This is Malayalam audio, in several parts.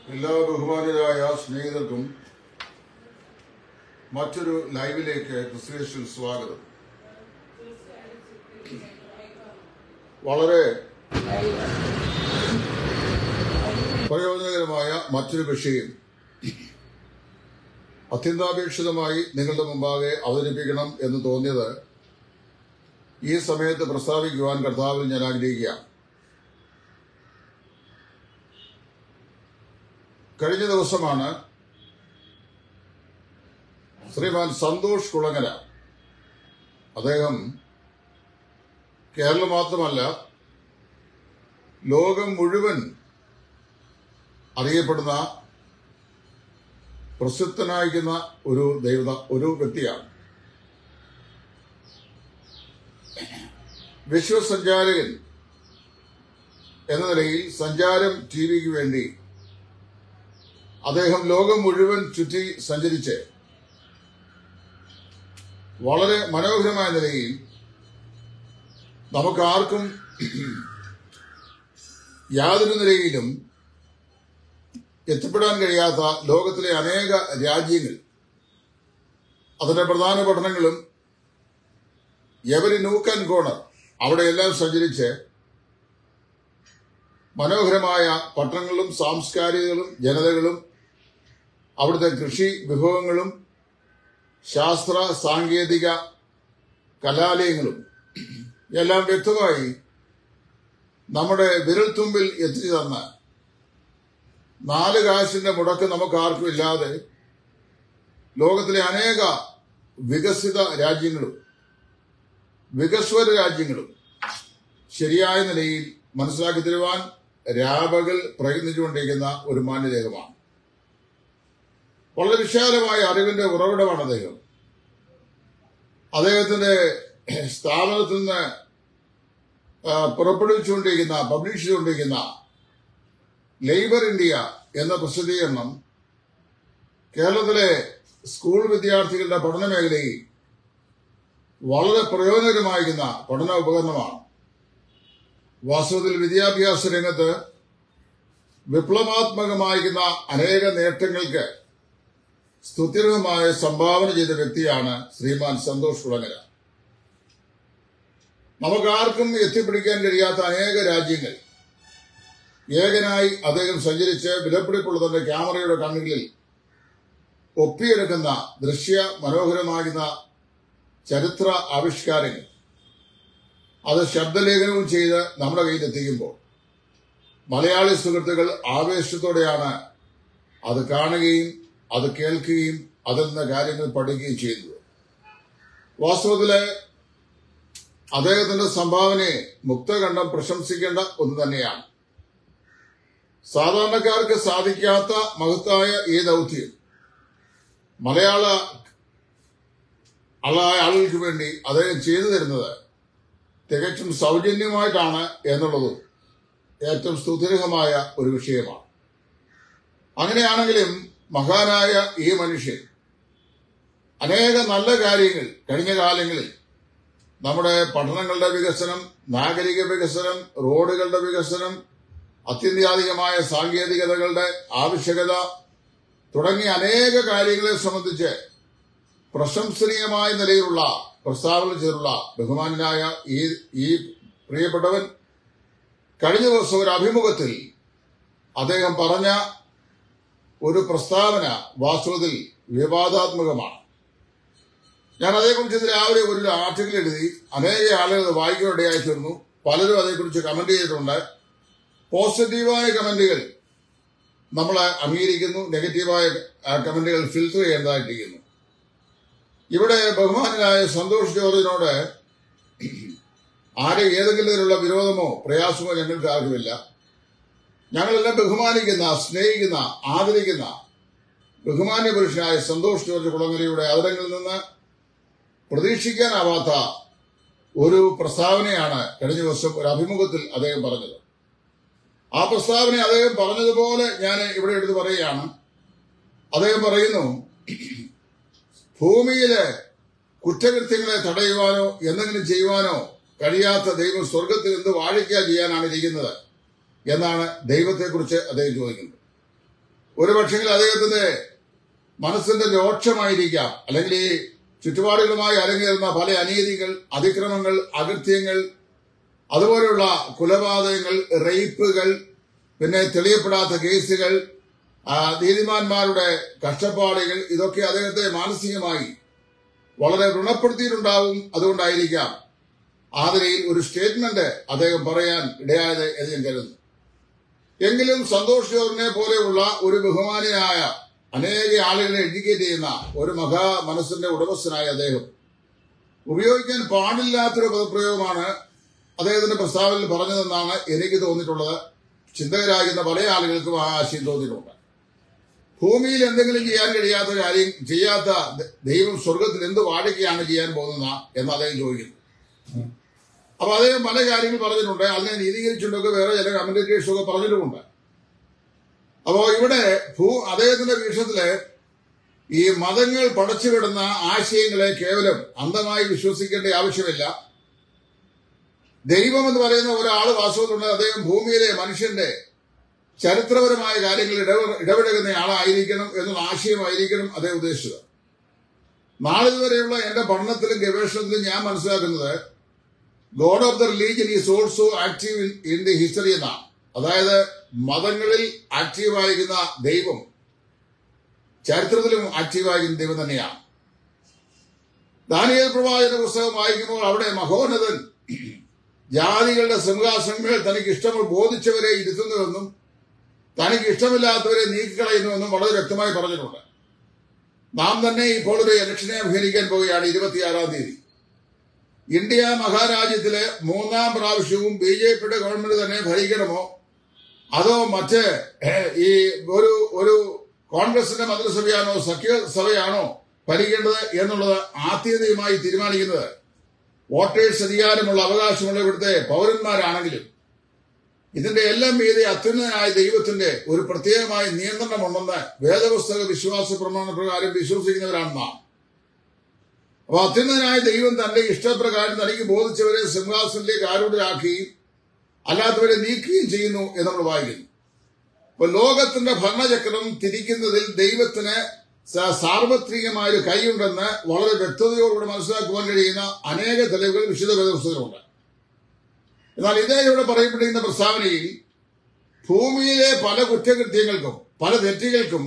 എല്ലാ ബഹുമാനരായ സ്നേഹിതർക്കും മറ്റൊരു ലൈവിലേക്ക് ക്രിസ്തുവേശിൽ സ്വാഗതം വളരെ പ്രയോജനകരമായ മറ്റൊരു വിഷയം അത്യന്താപേക്ഷിതമായി നിങ്ങളുടെ മുമ്പാകെ അവതരിപ്പിക്കണം എന്ന് തോന്നിയത് ഈ സമയത്ത് പ്രസ്താവിക്കുവാൻ കർത്താവിൽ ഞാൻ ആഗ്രഹിക്കുകയാണ് കഴിഞ്ഞ ദിവസമാണ് ശ്രീമാൻ സന്തോഷ് കുളങ്ങര അദ്ദേഹം കേരളം മാത്രമല്ല ലോകം മുഴുവൻ അറിയപ്പെടുന്ന പ്രസിദ്ധനായിരിക്കുന്ന ഒരു ദൈവത ഒരു വ്യക്തിയാണ് വിശ്വസഞ്ചാരകൻ എന്ന നിലയിൽ സഞ്ചാരം ടി വിക്ക് വേണ്ടി അദ്ദേഹം ലോകം മുഴുവൻ ചുറ്റി സഞ്ചരിച്ച് വളരെ മനോഹരമായ നിലയിൽ നമുക്കാർക്കും യാതൊരു നിലയിലും എത്തിപ്പെടാൻ കഴിയാത്ത ലോകത്തിലെ അനേക രാജ്യങ്ങൾ അതിന്റെ പ്രധാന പഠനങ്ങളും എവരി നൂക്ക് ആൻഡ് കോണർ അവിടെയെല്ലാം സഞ്ചരിച്ച് മനോഹരമായ പട്ടണങ്ങളും സാംസ്കാരികങ്ങളും ജനതകളും അവിടുത്തെ കൃഷി വിഭവങ്ങളും ശാസ്ത്ര സാങ്കേതിക കലാലയങ്ങളും എല്ലാം വ്യക്തമായി നമ്മുടെ വിരൽത്തുമ്പിൽ എത്തിച്ചു തന്ന നാല് കാശിന്റെ മുടക്ക് നമുക്ക് ആർക്കും ഇല്ലാതെ ലോകത്തിലെ അനേക വികസിത രാജ്യങ്ങളും വികസ്വര രാജ്യങ്ങളും ശരിയായ നിലയിൽ മനസ്സിലാക്കി തരുവാൻ രാപകൽ പ്രയത്നിച്ചുകൊണ്ടിരിക്കുന്ന ഒരു മാന്യദേഹമാണ് വളരെ വിശാലമായ അറിവിന്റെ ഉറവിടമാണ് അദ്ദേഹം അദ്ദേഹത്തിന്റെ സ്ഥാപനത്തിൽ നിന്ന് ആ, പുറപ്പെടുവിച്ചുകൊണ്ടിരിക്കുന്ന പബ്ലിഷ് ചെയ്തുകൊണ്ടിരിക്കുന്ന ലേബർ ഇന്ത്യ എന്ന പ്രസിദ്ധീകരണം കേരളത്തിലെ സ്കൂൾ വിദ്യാർത്ഥികളുടെ പഠന മേഖലയിൽ വളരെ പ്രയോജനകരമായിരിക്കുന്ന പഠന ഉപകരണമാണ് വാസ്തവത്തിൽ വിദ്യാഭ്യാസ രംഗത്ത് വിപ്ലവാത്മകമായിരിക്കുന്ന അനേക നേട്ടങ്ങൾക്ക് സ്തുത്യർഹമായ സംഭാവന ചെയ്ത വ്യക്തിയാണ് ശ്രീമാൻ സന്തോഷ് കുളങ്ങര നമുക്കാർക്കും എത്തിപ്പിടിക്കാൻ കഴിയാത്ത അനേക രാജ്യങ്ങൾ ഏകനായി അദ്ദേഹം സഞ്ചരിച്ച് വിലപിടിപ്പുള്ള തന്റെ ക്യാമറയുടെ കണ്ണുകളിൽ ഒപ്പിയെടുക്കുന്ന ദൃശ്യ മനോഹരമാകുന്ന ചരിത്ര ആവിഷ്കാരങ്ങൾ അത് ശബ്ദലേഖനവും ചെയ്ത് നമ്മുടെ കയ്യിൽ എത്തിക്കുമ്പോൾ മലയാളി സുഹൃത്തുക്കൾ ആവേശത്തോടെയാണ് അത് കാണുകയും അത് കേൾക്കുകയും അതിൽ നിന്ന് കാര്യങ്ങൾ പഠിക്കുകയും ചെയ്യുന്നത് വാസ്തവത്തില് അദ്ദേഹത്തിന്റെ സംഭാവനയെ മുക്തകണ്ഠം പ്രശംസിക്കേണ്ട ഒന്ന് തന്നെയാണ് സാധാരണക്കാർക്ക് സാധിക്കാത്ത മഹത്തായ ഈ ദൗത്യം മലയാള ആളായ ആളുകൾക്ക് വേണ്ടി അദ്ദേഹം ചെയ്തു തരുന്നത് തികച്ചും സൗജന്യമായിട്ടാണ് എന്നുള്ളതും ഏറ്റവും സ്തുതിരഹമായ ഒരു വിഷയമാണ് അങ്ങനെയാണെങ്കിലും മഹാനായ ഈ മനുഷ്യൻ അനേക നല്ല കാര്യങ്ങൾ കഴിഞ്ഞ കാലങ്ങളിൽ നമ്മുടെ പട്ടണങ്ങളുടെ വികസനം നാഗരിക വികസനം റോഡുകളുടെ വികസനം അത്യന്താധികമായ സാങ്കേതികതകളുടെ ആവശ്യകത തുടങ്ങിയ അനേക കാര്യങ്ങളെ സംബന്ധിച്ച് പ്രശംസനീയമായ നിലയിലുള്ള പ്രസ്താവന ചെയ്തിട്ടുള്ള ബഹുമാനായ ഈ ഈ പ്രിയപ്പെട്ടവൻ കഴിഞ്ഞ ദിവസം ഒരു അഭിമുഖത്തിൽ അദ്ദേഹം പറഞ്ഞ ഒരു പ്രസ്താവന വാസ്തവത്തിൽ വിവാദാത്മകമാണ് ഞാൻ അതേക്കുറിച്ച് ഇന്ന് രാവിലെ ഒരു ആർട്ടിക്കിൾ എഴുതി അനേക ആളുകൾ അത് വായിക്കാനിടയായി തീർന്നു പലരും അതേക്കുറിച്ച് കമന്റ് ചെയ്തിട്ടുണ്ട് പോസിറ്റീവായ കമന്റുകൾ നമ്മൾ അംഗീകരിക്കുന്നു നെഗറ്റീവായ ആ, കമന്റുകൾ ഫിൽറ്റർ ചെയ്യേണ്ടതായിട്ടിരിക്കുന്നു ഇവിടെ ബഹുമാനായ സന്തോഷ് ജോർജിനോട് ആരെ ഏതെങ്കിലും തരത്തിലുള്ള വിരോധമോ പ്രയാസമോ ഞങ്ങൾക്ക് ആർക്കുമില്ല ഞങ്ങളെല്ലാം ബഹുമാനിക്കുന്ന സ്നേഹിക്കുന്ന ആദരിക്കുന്ന ബഹുമാന്യ പുരുഷനായ സന്തോഷ് ജോർജ് കുളങ്ങരയുടെ അവതരങ്ങളിൽ നിന്ന് പ്രതീക്ഷിക്കാനാവാത്ത ഒരു പ്രസ്താവനയാണ് കഴിഞ്ഞ ദിവസം ഒരു അഭിമുഖത്തിൽ അദ്ദേഹം പറഞ്ഞത് ആ പ്രസ്താവന അദ്ദേഹം പറഞ്ഞതുപോലെ ഞാൻ ഇവിടെ എടുത്ത് പറയുകയാണ് അദ്ദേഹം പറയുന്നു ഭൂമിയിലെ കുറ്റകൃത്യങ്ങളെ തടയുവാനോ എന്തെങ്കിലും ചെയ്യുവാനോ കഴിയാത്ത ദൈവം സ്വർഗത്തിൽ നിന്ന് വാഴിക്കുക ചെയ്യാനാണ് ഇരിക്കുന്നത് എന്നാണ് ദൈവത്തെക്കുറിച്ച് അദ്ദേഹം ചോദിക്കുന്നത് ഒരുപക്ഷെങ്കിൽ അദ്ദേഹത്തിന്റെ മനസ്സിന്റെ രോക്ഷമായിരിക്കാം അല്ലെങ്കിൽ ഈ ചുറ്റുപാടുകളുമായി അരങ്ങേറുന്ന പല അനീതികൾ അതിക്രമങ്ങൾ അകൃത്യങ്ങൾ അതുപോലെയുള്ള കൊലപാതകങ്ങൾ റേപ്പുകൾ പിന്നെ തെളിയപ്പെടാത്ത കേസുകൾ ആ, നീതിമാന്മാരുടെ കഷ്ടപ്പാടുകൾ ഇതൊക്കെ അദ്ദേഹത്തെ മാനസികമായി വളരെ വ്രണപ്പെടുത്തിയിട്ടുണ്ടാവും അതുകൊണ്ടായിരിക്കാം ആതിരയിൽ ഒരു സ്റ്റേറ്റ്മെന്റ് അദ്ദേഹം പറയാൻ ഇടയായത് എന്ന് ഞാൻ കരുതുന്നു എങ്കിലും സന്തോഷ് ജോറിനെ പോലെയുള്ള ഒരു ബഹുമാനിയായ അനേക ആളുകളെ എഡ്യൂക്കേറ്റ് ചെയ്യുന്ന ഒരു മഹാ മനസ്സിന്റെ ഉടമസ്ഥനായ അദ്ദേഹം ഉപയോഗിക്കാൻ പാടില്ലാത്തൊരു പദപ്രയോഗമാണ് അദ്ദേഹത്തിന്റെ പ്രസ്താവനയിൽ പറഞ്ഞതെന്നാണ് എനിക്ക് തോന്നിയിട്ടുള്ളത് ചിന്തകരാകുന്ന പല ആളുകൾക്കും ആ ആശയം തോന്നിയിട്ടുണ്ട് ഭൂമിയിൽ എന്തെങ്കിലും ചെയ്യാൻ കഴിയാത്ത കാര്യം ചെയ്യാത്ത ദ- ദൈവം സ്വർഗത്തിൽ എന്ത് വാഴിക്കുകയാണ് ചെയ്യാൻ പോകുന്ന എന്ന് അദ്ദേഹം ചോദിക്കുന്നു അപ്പൊ അദ്ദേഹം പല കാര്യങ്ങൾ പറഞ്ഞിട്ടുണ്ട് അതിനെ നീതീകരിച്ചുകൊണ്ടൊക്കെ വേറെ ചില കമന്റേറ്റേഴ്സ് ഒക്കെ പറഞ്ഞിട്ടുമുണ്ട് അപ്പോ ഇവിടെ ഭൂ അദ്ദേഹത്തിന്റെ വീക്ഷണത്തില് ഈ മതങ്ങൾ പടച്ചുവിടുന്ന ആശയങ്ങളെ കേവലം അന്ധമായി വിശ്വസിക്കേണ്ട ആവശ്യമില്ല ദൈവം എന്ന് പറയുന്ന ഒരാൾ വാസ്തവത്തിലുണ്ട് അദ്ദേഹം ഭൂമിയിലെ മനുഷ്യന്റെ ചരിത്രപരമായ കാര്യങ്ങളിൽ ഇടപെ- ഇടപെടുന്ന ആളായിരിക്കണം എന്നുള്ള ആശയമായിരിക്കണം അദ്ദേഹം ഉദ്ദേശിച്ചത് നാളിതുവരെയുള്ള എന്റെ പഠനത്തിലും ഗവേഷണത്തിലും ഞാൻ മനസ്സിലാക്കുന്നത് God of the religion is also active in the history എന്നാണ് അതായത് മതങ്ങളിൽ ആക്റ്റീവായിരിക്കുന്ന ദൈവം ചരിത്രത്തിലും ആക്റ്റീവായിരിക്കുന്ന ദൈവം തന്നെയാണ് ദാനിയേൽ പ്രവാചക പുസ്തകം വായിക്കുമ്പോൾ അവിടെ മഹോന്നതൻ ജാതികളുടെ സിംഹാസനങ്ങളിൽ തനിക്ക് ഇഷ്ടങ്ങൾ ബോധിച്ചവരെ ഇരുത്തുന്നുവെന്നും തനിക്ക് ഇഷ്ടമില്ലാത്തവരെ നീക്കിക്കളയുന്നുവെന്നും വളരെ വ്യക്തമായി പറഞ്ഞിട്ടുണ്ട് നാം തന്നെ ഇപ്പോൾ ഒരു ഇലക്ഷനെ അഭിമുഖീകരിക്കാൻ പോവുകയാണ് ഇരുപത്തിയാറാം തീയതി ഇന്ത്യ മഹാരാജ്യത്തിലെ മൂന്നാം പ്രാവശ്യവും ബി ജെ പിയുടെ ഗവൺമെന്റ് തന്നെ ഭരിക്കണമോ അതോ മറ്റ് ഏഹ്, ഈ ഒരു ഒരു കോൺഗ്രസിന്റെ മന്ത്രിസഭയാണോ സഖ്യസഭയാണോ ഭരിക്കേണ്ടത് എന്നുള്ളത് ആത്യന്തികമായി തീരുമാനിക്കുന്നത് വോട്ടേഴ്സ് അധികാരമുള്ള അവകാശമുള്ള ഇവിടുത്തെ പൗരന്മാരാണെങ്കിലും ഇതിന്റെ എല്ലാം മീതെ അത്യുന്നതനായ ദൈവത്തിന്റെ ഒരു പ്രത്യേകമായ നിയന്ത്രണമുണ്ടെന്ന് വേദപുസ്തക വിശ്വാസ പ്രമാണ പ്രകാരം വിശ്വസിക്കുന്നവരാണ് നാം അപ്പൊ അത്യുന്നതനായ ദൈവം തന്റെ ഇഷ്ടപ്രകാരം തനിക്ക് ബോധിച്ചവരെ സിംഹാസനത്തിലേക്ക് ആരൂഢരാക്കുകയും അല്ലാത്തവരെ നീക്കുകയും ചെയ്യുന്നു എന്ന് നമ്മൾ വായിക്കുന്നു അപ്പൊ ലോകത്തിന്റെ ഭരണചക്രം തിരിക്കുന്നതിൽ ദൈവത്തിന് സ- സാർവത്രികമായ ഒരു കൈയുണ്ടെന്ന് വളരെ വ്യക്തതയോടുകൂടി മനസ്സിലാക്കുവാൻ കഴിയുന്ന അനേക തെളിവുകൾ വിശുദ്ധ വേദപുസ്തകത്തിലുണ്ട് എന്നാൽ ഇതേ ഇവിടെ പറയപ്പെട്ടിരിക്കുന്ന പ്രസ്താവനയിൽ ഭൂമിയിലെ പല കുറ്റകൃത്യങ്ങൾക്കും പല തെറ്റുകൾക്കും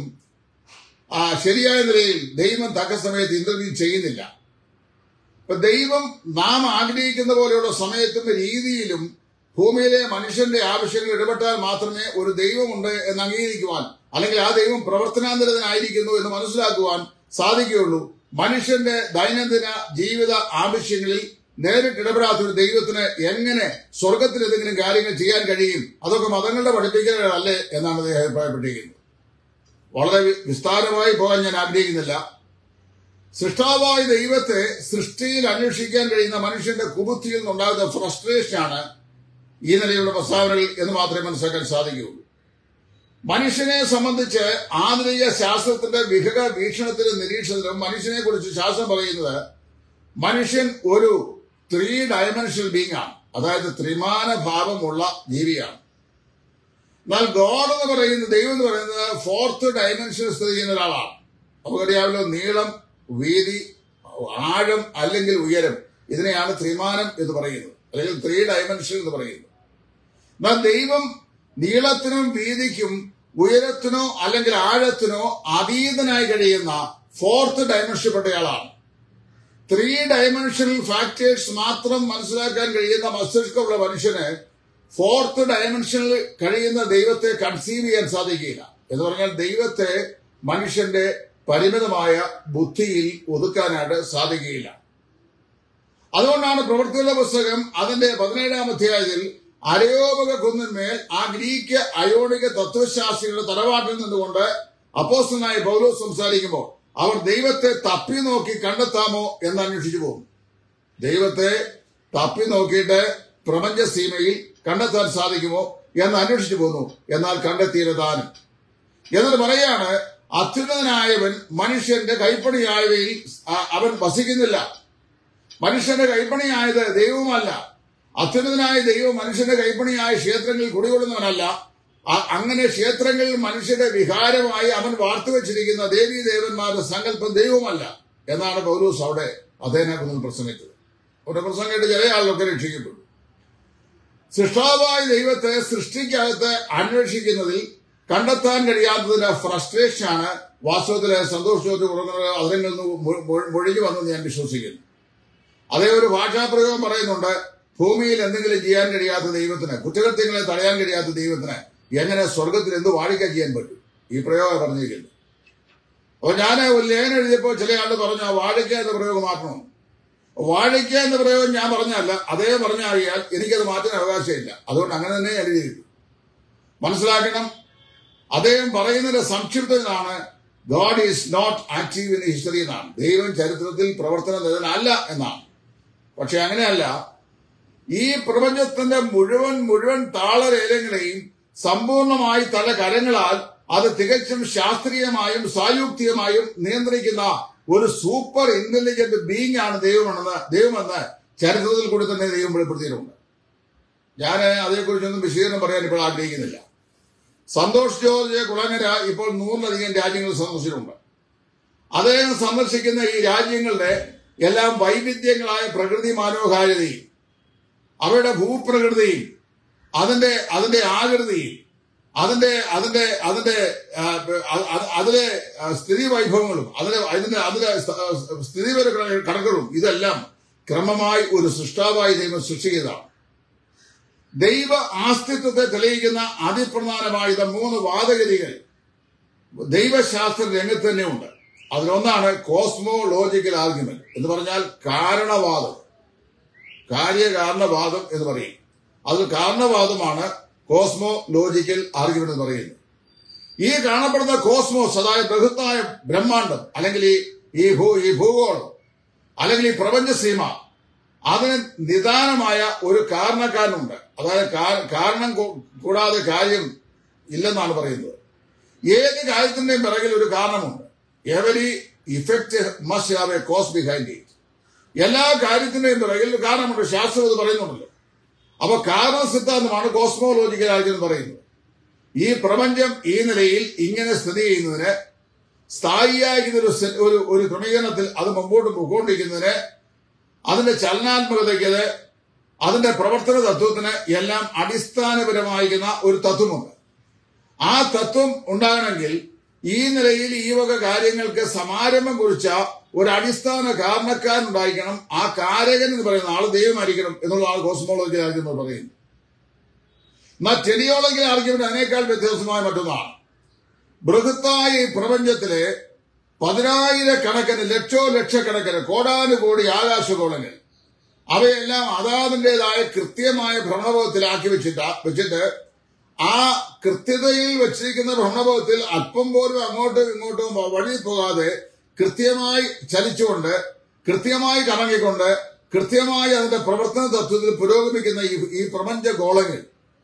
ആ ശരിയായ നിലയിൽ ദൈവം തക്ക സമയത്ത് ഇന്റർവ്യൂ ചെയ്യുന്നില്ല ഇപ്പൊ ദൈവം നാം ആഗ്രഹിക്കുന്ന പോലെയുള്ള സമയത്തും രീതിയിലും ഭൂമിയിലെ മനുഷ്യന്റെ ആവശ്യങ്ങൾ ഇടപെട്ടാൽ മാത്രമേ ഒരു ദൈവമുണ്ട് എന്ന് അംഗീകരിക്കുവാൻ അല്ലെങ്കിൽ ആ ദൈവം പ്രവർത്തനാന്തരനായിരിക്കുന്നു എന്ന് മനസ്സിലാക്കുവാൻ സാധിക്കുകയുള്ളൂ മനുഷ്യന്റെ ദൈനംദിന ജീവിത ആവശ്യങ്ങളിൽ നേരിട്ട് ഇടപെടാത്ത ഒരു ദൈവത്തിന് എങ്ങനെ സ്വർഗത്തിൽ എന്തെങ്കിലും കാര്യങ്ങൾ ചെയ്യാൻ കഴിയും അതൊക്കെ മതങ്ങളുടെ പഠിപ്പിക്കലല്ലേ എന്നാണ് അദ്ദേഹം അഭിപ്രായപ്പെട്ടിരിക്കുന്നത് വളരെ വി- വിസ്താരമായി പോകാൻ ഞാൻ ആഗ്രഹിക്കുന്നില്ല സൃഷ്ടാവായ ദൈവത്തെ സൃഷ്ടിയിൽ അന്വേഷിക്കാൻ കഴിയുന്ന മനുഷ്യന്റെ കുബുദ്ധിയിൽ നിന്നുണ്ടാകുന്ന ഫ്രസ്ട്രേഷനാണ് ഈ നിലയിലുള്ള പ്രസ്താവനകൾ എന്ന് മാത്രമേ മനസ്സിലാക്കാൻ സാധിക്കുകയുള്ളൂ മനുഷ്യനെ സംബന്ധിച്ച് ആധുനിക ശാസ്ത്രത്തിന്റെ വിഹക വീക്ഷണത്തിലും നിരീക്ഷണത്തിലും മനുഷ്യനെ കുറിച്ച് ശാസ്ത്രം പറയുന്നത് മനുഷ്യൻ ഒരു ത്രീ ഡയമെൻഷണൽ ബീങ് ആണ് അതായത് ത്രിമാന ഭാവമുള്ള ജീവിയാണ് എന്നാൽ ഗോഡ് എന്ന് പറയുന്നത് ദൈവം എന്ന് പറയുന്നത് ഫോർത്ത് ഡയമെൻഷനിൽ സ്ഥിതി ചെയ്യുന്ന ഒരാളാണ് നമുക്കറിയാമല്ലോ നീളം വീതി ആഴം അല്ലെങ്കിൽ ഉയരം ഇതിനെയാണ് ത്രിമാനം എന്ന് പറയുന്നത് അല്ലെങ്കിൽ ത്രീ ഡയമെൻഷൻ എന്ന് പറയുന്നത് എന്നാൽ ദൈവം നീളത്തിനും വീതിക്കും ഉയരത്തിനോ അല്ലെങ്കിൽ ആഴത്തിനോ അതീതനായി കഴിയുന്ന ഫോർത്ത് ഡയമെൻഷൻപ്പെട്ടയാളാണ് ത്രീ ഡയമെൻഷണൽ ഫാക്ടേഴ്സ് മാത്രം മനസ്സിലാക്കാൻ കഴിയുന്ന മസ്തിഷ്കമുള്ള മനുഷ്യന് ഫോർത്ത് ഡയമെൻഷനിൽ കഴിയുന്ന ദൈവത്തെ കൺസീവ് ചെയ്യാൻ സാധിക്കില്ല എന്ന് പറഞ്ഞാൽ ദൈവത്തെ മനുഷ്യന്റെ പരിമിതമായ ബുദ്ധിയിൽ ഒതുക്കാനായിട്ട് സാധിക്കുകയില്ല അതുകൊണ്ടാണ് പ്രവൃത്തിയുള്ള പുസ്തകം അതിന്റെ പതിനേഴാം അധ്യായത്തിൽ അരയോപക കുന്നിന്മേൽ ആ ഗ്രീക്ക് അയോണിക തത്വശാസ്ത്രികളുടെ തറവാട്ടിൽ നിന്നുകൊണ്ട് അപ്പോസ്റ്റനായ പൗലോസ് സംസാരിക്കുമ്പോൾ അവർ ദൈവത്തെ തപ്പി നോക്കി കണ്ടെത്താമോ എന്ന് അന്വേഷിച്ചു പോകും ദൈവത്തെ തപ്പി നോക്കിയിട്ട് പ്രപഞ്ച സീമയിൽ കണ്ടെത്താൻ സാധിക്കുമോ എന്ന് അന്വേഷിച്ചു പോന്നു എന്നാൽ കണ്ടെത്തിയത് താനും എന്നിട്ട് പറയാണ് അത്യുന്നതനായവൻ മനുഷ്യന്റെ കൈപ്പണിയായവയിൽ ആ- അവൻ വസിക്കുന്നില്ല മനുഷ്യന്റെ കൈപ്പണിയായത് ദൈവമല്ല അത്യുന്നതനായ ദൈവം മനുഷ്യന്റെ കൈപ്പണിയായ ക്ഷേത്രങ്ങളിൽ കുടികൊള്ളുന്നവനല്ല അ- അങ്ങനെ ക്ഷേത്രങ്ങളിൽ മനുഷ്യരുടെ വികാരമായി അവൻ വാർത്തുവെച്ചിരിക്കുന്ന ദേവീ ദേവന്മാരുടെ സങ്കല്പം ദൈവമല്ല എന്നാണ് പൗലൂസ് അവിടെ അദ്ദേഹനെ കുറിച്ച് പ്രസംഗിച്ചത് അവിടെ പ്രസംഗിട്ട് ചില ആളുകളൊക്കെ രക്ഷിക്കപ്പെട്ടു സൃഷ്ടാവായ ദൈവത്തെ സൃഷ്ടിക്കകത്ത് അന്വേഷിക്കുന്നതിൽ കണ്ടെത്താൻ കഴിയാത്തതിന്റെ ഫ്രസ്ട്രേഷനാണ് വാസ്തവത്തിലെ സന്തോഷത്തോട് കുറഞ്ഞ അതിൽ നിന്ന് മൊ- മൊ- മൊഴിഞ്ഞു വന്നെന്ന് ഞാൻ വിശ്വസിക്കുന്നു അതേ ഒരു ഭാഷാപ്രയോഗം പറയുന്നുണ്ട് ഭൂമിയിൽ എന്തെങ്കിലും ചെയ്യാൻ കഴിയാത്ത ദൈവത്തിന് കുറ്റകൃത്യങ്ങളെ തടയാൻ കഴിയാത്ത ദൈവത്തിന് എങ്ങനെ സ്വർഗത്തിൽ എന്ത് വാഴിക്ക ചെയ്യാൻ പറ്റും ഈ പ്രയോഗം പറഞ്ഞിരിക്കുന്നു അപ്പോൾ ഞാൻ ഒരു ലേഖനം എഴുതിയപ്പോൾ ചില ആൾ പറഞ്ഞു ആ വാഴിക്ക എന്ന പ്രയോഗം മാറ്റണം വാഴിക്ക എന്ന പ്രയോഗം ഞാൻ പറഞ്ഞല്ല അതേ പറഞ്ഞാൽ എനിക്കത് മാറ്റാൻ അവകാശമില്ല അതുകൊണ്ട് അങ്ങനെ തന്നെ ഞാൻ എഴുതിയിരുന്നു മനസ്സിലാക്കണം അദ്ദേഹം പറയുന്നതിന്റെ സംക്ഷിപ്തമാണ് God is not active in history എന്നാണ് ദൈവം ചരിത്രത്തിൽ പ്രവർത്തനം അല്ല എന്നാണ് പക്ഷെ അങ്ങനെയല്ല ഈ പ്രപഞ്ചത്തിന്റെ മുഴുവൻ മുഴുവൻ താളരേലങ്ങളെയും സമ്പൂർണമായി തല കരങ്ങളാൽ അത് തികച്ചും ശാസ്ത്രീയമായും സായുക്തികമായും നിയന്ത്രിക്കുന്ന ഒരു സൂപ്പർ ഇന്റലിജന്റ് ബീങ് ആണ് ദൈവമെന്ന് ദൈവമെന്ന് ചരിത്രത്തിൽ കൂടി തന്നെ ദൈവം വെളിപ്പെടുത്തിയിട്ടുണ്ട് ഞാൻ അതേക്കുറിച്ചൊന്നും വിശദീകരണം പറയാൻ ഇപ്പോൾ ആഗ്രഹിക്കുന്നില്ല സന്തോഷ് ജോർജ് കുളങ്ങര ഇപ്പോൾ നൂറിലധികം രാജ്യങ്ങൾ സന്ദർശിച്ചിട്ടുണ്ട് അദ്ദേഹം സന്ദർശിക്കുന്ന ഈ രാജ്യങ്ങളുടെ എല്ലാം വൈവിധ്യങ്ങളായ പ്രകൃതി മനോഹാരിതയും അവയുടെ ഭൂപ്രകൃതിയും അതിന്റെ അതിന്റെ ആകൃതിയും അതിന്റെ അതിന്റെ അതിന്റെ ആ, അ- അ- അതിലെ ആ, സ്ഥിതി വൈഭവങ്ങളും അതിലെ അതിന്റെ അതിലെ സ്ഥ- സ്ഥിതിപര കണക്കുകളും ഇതെല്ലാം ക്രമമായി ഒരു സൃഷ്ടാവായി ദൈവം സൃഷ്ടിച്ചതാണ് ദൈവ ആസ്തിത്വത്തെ തെളിയിക്കുന്ന അതിപ്രധാനമായ ഇത് മൂന്ന് വാദഗതികൾ ദൈവശാസ്ത്ര രംഗത്ത് തന്നെ ഉണ്ട് അതിലൊന്നാണ് കോസ്മോളോജിക്കൽ ആർഗ്യുമെന്റ് എന്ന് പറഞ്ഞാൽ കാരണവാദം കാര്യകാരണവാദം എന്ന് പറയും അത് കാരണവാദമാണ് കോസ്മോ ലോജിക്കൽ ആർഗ്യുമെന്റ് എന്ന് പറയുന്നത് ഈ കാണപ്പെടുന്ന കോസ്മോസ് അതായത് ബൃഹത്തായ ബ്രഹ്മാണ്ടം അല്ലെങ്കിൽ ഈ ഈ ഭൂ ഈ ഭൂഗോളം അല്ലെങ്കിൽ ഈ പ്രപഞ്ചസീമ അതിന് നിദാനമായ ഒരു കാരണക്കാരനുണ്ട് അതായത് കാ- കാരണം കൂ- കൂടാതെ കാര്യം ഇല്ലെന്നാണ് പറയുന്നത് ഏത് കാര്യത്തിന്റെയും പിറകിൽ ഒരു കാരണമുണ്ട് every effect must have a cause behind it എല്ലാ കാര്യത്തിന്റെയും പിറകിൽ ഒരു കാരണമുണ്ട് ശാസ്ത്രം ഇത് പറയുന്നുണ്ടല്ലോ അപ്പൊ കാരണ സിദ്ധാന്തമാണ് കോസ്മോളോജിക്കൽ ആയിട്ട് പറയുന്നത് ഈ പ്രപഞ്ചം ഈ നിലയിൽ ഇങ്ങനെ സ്ഥിതി ചെയ്യുന്നതിന് സ്ഥായിയായിരിക്കുന്ന ഒരു സെ- ഒരു ഒരു ക്രമീകരണത്തിൽ അത് മുമ്പോട്ട് പോയിക്കൊണ്ടിരിക്കുന്നതിന് അതിന്റെ ചലനാത്മകതയ്ക്ക് അതിന്റെ പ്രവർത്തന തത്വത്തിന് എല്ലാം അടിസ്ഥാനപരമായിരിക്കുന്ന ഒരു തത്വമുണ്ട് ആ തത്വം ഉണ്ടാകണമെങ്കിൽ ഈ നിലയിൽ ഈ വക കാര്യങ്ങൾക്ക് സമാരംഭം കുറിച്ച ഒരു അടിസ്ഥാന കാരണക്കാരൻ ഉണ്ടായിരിക്കണം ആ കാരകൻ എന്ന് പറയുന്ന ആൾ ദൈവമായിരിക്കണം എന്നുള്ളതാണ് കോസ്മോളജി ആർഗ്യുമെന്റ് പറയുന്നത് എന്നാൽ ടെലിയോളജി ആർഗ്യുമെന്റ് അതിനേക്കാൾ വ്യത്യസ്തമായ മറ്റൊന്നാണ് ബൃഹത്തായ ഈ പ്രപഞ്ചത്തിലെ പതിനായിരക്കണക്കിന് ലക്ഷോ ലക്ഷക്കണക്കിന് കോടാനുകോടി ആകാശഗോളങ്ങൾ അവയെല്ലാം അതാതിൻ്റെതായ കൃത്യമായ ഭ്രമണപഥത്തിലാക്കി വെച്ചിട്ട് വെച്ചിട്ട് ആ കൃത്യതയിൽ വെച്ചിരിക്കുന്ന ഭ്രമണപഥത്തിൽ അല്പം പോലും അങ്ങോട്ടും ഇങ്ങോട്ടും വഴി പോകാതെ കൃത്യമായി ചലിച്ചുകൊണ്ട് കൃത്യമായി കറങ്ങിക്കൊണ്ട് കൃത്യമായി അതിന്റെ പ്രവർത്തന തത്വത്തിൽ പുരോഗമിക്കുന്ന ഈ ഈ പ്രപഞ്ച ഗോളങ്ങൾ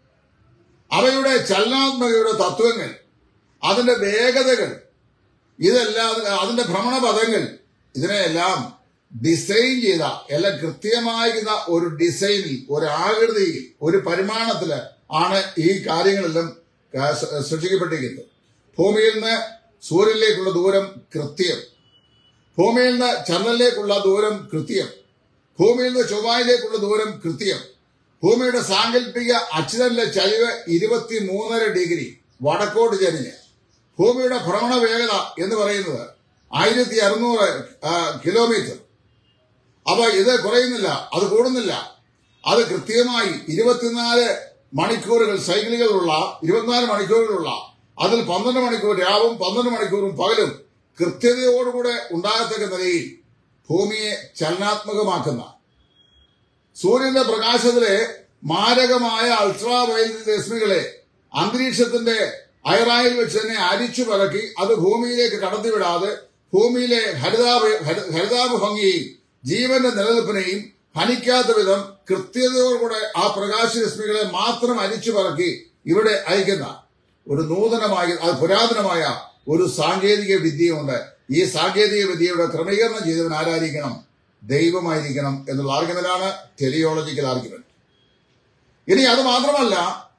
അവയുടെ ചലനാത്മകയുടെ തത്വങ്ങൾ അതിന്റെ വേഗതകൾ ഇതെല്ലാം അതിന്റെ ഭ്രമണപഥങ്ങൾ ഇതിനെയെല്ലാം ഡിസൈൻ ചെയ്ത എല്ലാം കൃത്യമായിരുന്ന ഒരു ഡിസൈനിൽ ഒരു ആകൃതിയിൽ ഒരു പരിമാണത്തില് ആണ് ഈ കാര്യങ്ങളെല്ലാം ആ, സ- സൃഷ്ടിക്കപ്പെട്ടിരിക്കുന്നത് ഭൂമിയിൽ നിന്ന് സൂര്യനിലേക്കുള്ള ദൂരം കൃത്യം ഭൂമിയിൽ നിന്ന് ചന്ദ്രനിലേക്കുള്ള ദൂരം കൃത്യം ഭൂമിയിൽ നിന്ന് ചൊവ്വായിലേക്കുള്ള ദൂരം കൃത്യം ഭൂമിയുടെ സാങ്കല്പിക അച്ചുതലിലെ ചരിവ് ഇരുപത്തി മൂന്നര ഡിഗ്രി വടക്കോട്ട് ചരിഞ്ഞ് ഭൂമിയുടെ ഭ്രമണ വേഗത എന്ന് പറയുന്നത് ആയിരത്തി അറുന്നൂറ് കിലോമീറ്റർ അപ്പൊ ഇത് കുറയുന്നില്ല അത് കൂടുന്നില്ല അത് കൃത്യമായി ഇരുപത്തിനാല് മണിക്കൂറുകൾ സൈക്കിളുകളുള്ള ഇരുപത്തിനാല് മണിക്കൂറുകളുള്ള അതിൽ പന്ത്രണ്ട് മണിക്കൂർ രാവും പന്ത്രണ്ട് മണിക്കൂറും പകലും കൃത്യതയോടുകൂടെ ഉണ്ടാകത്തക്ക നിലയിൽ ഭൂമിയെ ചലനാത്മകമാക്കുന്ന സൂര്യന്റെ പ്രകാശത്തിലെ മാരകമായ അൾട്രാ വയലറ്റ് രശ്മികളെ അന്തരീക്ഷത്തിന്റെ അയറായിൽ വെച്ച് തന്നെ അരിച്ചു പറക്കി അത് ഭൂമിയിലേക്ക് കടത്തിവിടാതെ ഭൂമിയിലെ ഹരിതാപ ഹരി- ഹരിതാപ ഭംഗിയെയും ജീവന്റെ നിലനിൽപ്പിനെയും ഹനിക്കാത്ത വിധം കൃത്യതയോടുകൂടെ ആ പ്രകാശരശ്മികളെ മാത്രം അരിച്ചു പറക്കി ഇവിടെ അയക്കുന്ന ഒരു നൂതനമായ അത് പുരാതനമായ ഒരു സാങ്കേതിക വിദ്യയുണ്ട് ഈ സാങ്കേതിക വിദ്യയുടെ ക്രമീകരണം ചെയ്തവൻ ആരായിരിക്കണം ദൈവമായിരിക്കണം എന്നുള്ള ആർഗ്യുമെന്റാണ് ടെലിയോളജിക്കൽ ആർഗ്യുമെന്റ് ഇനി അത് മാത്രമല്ല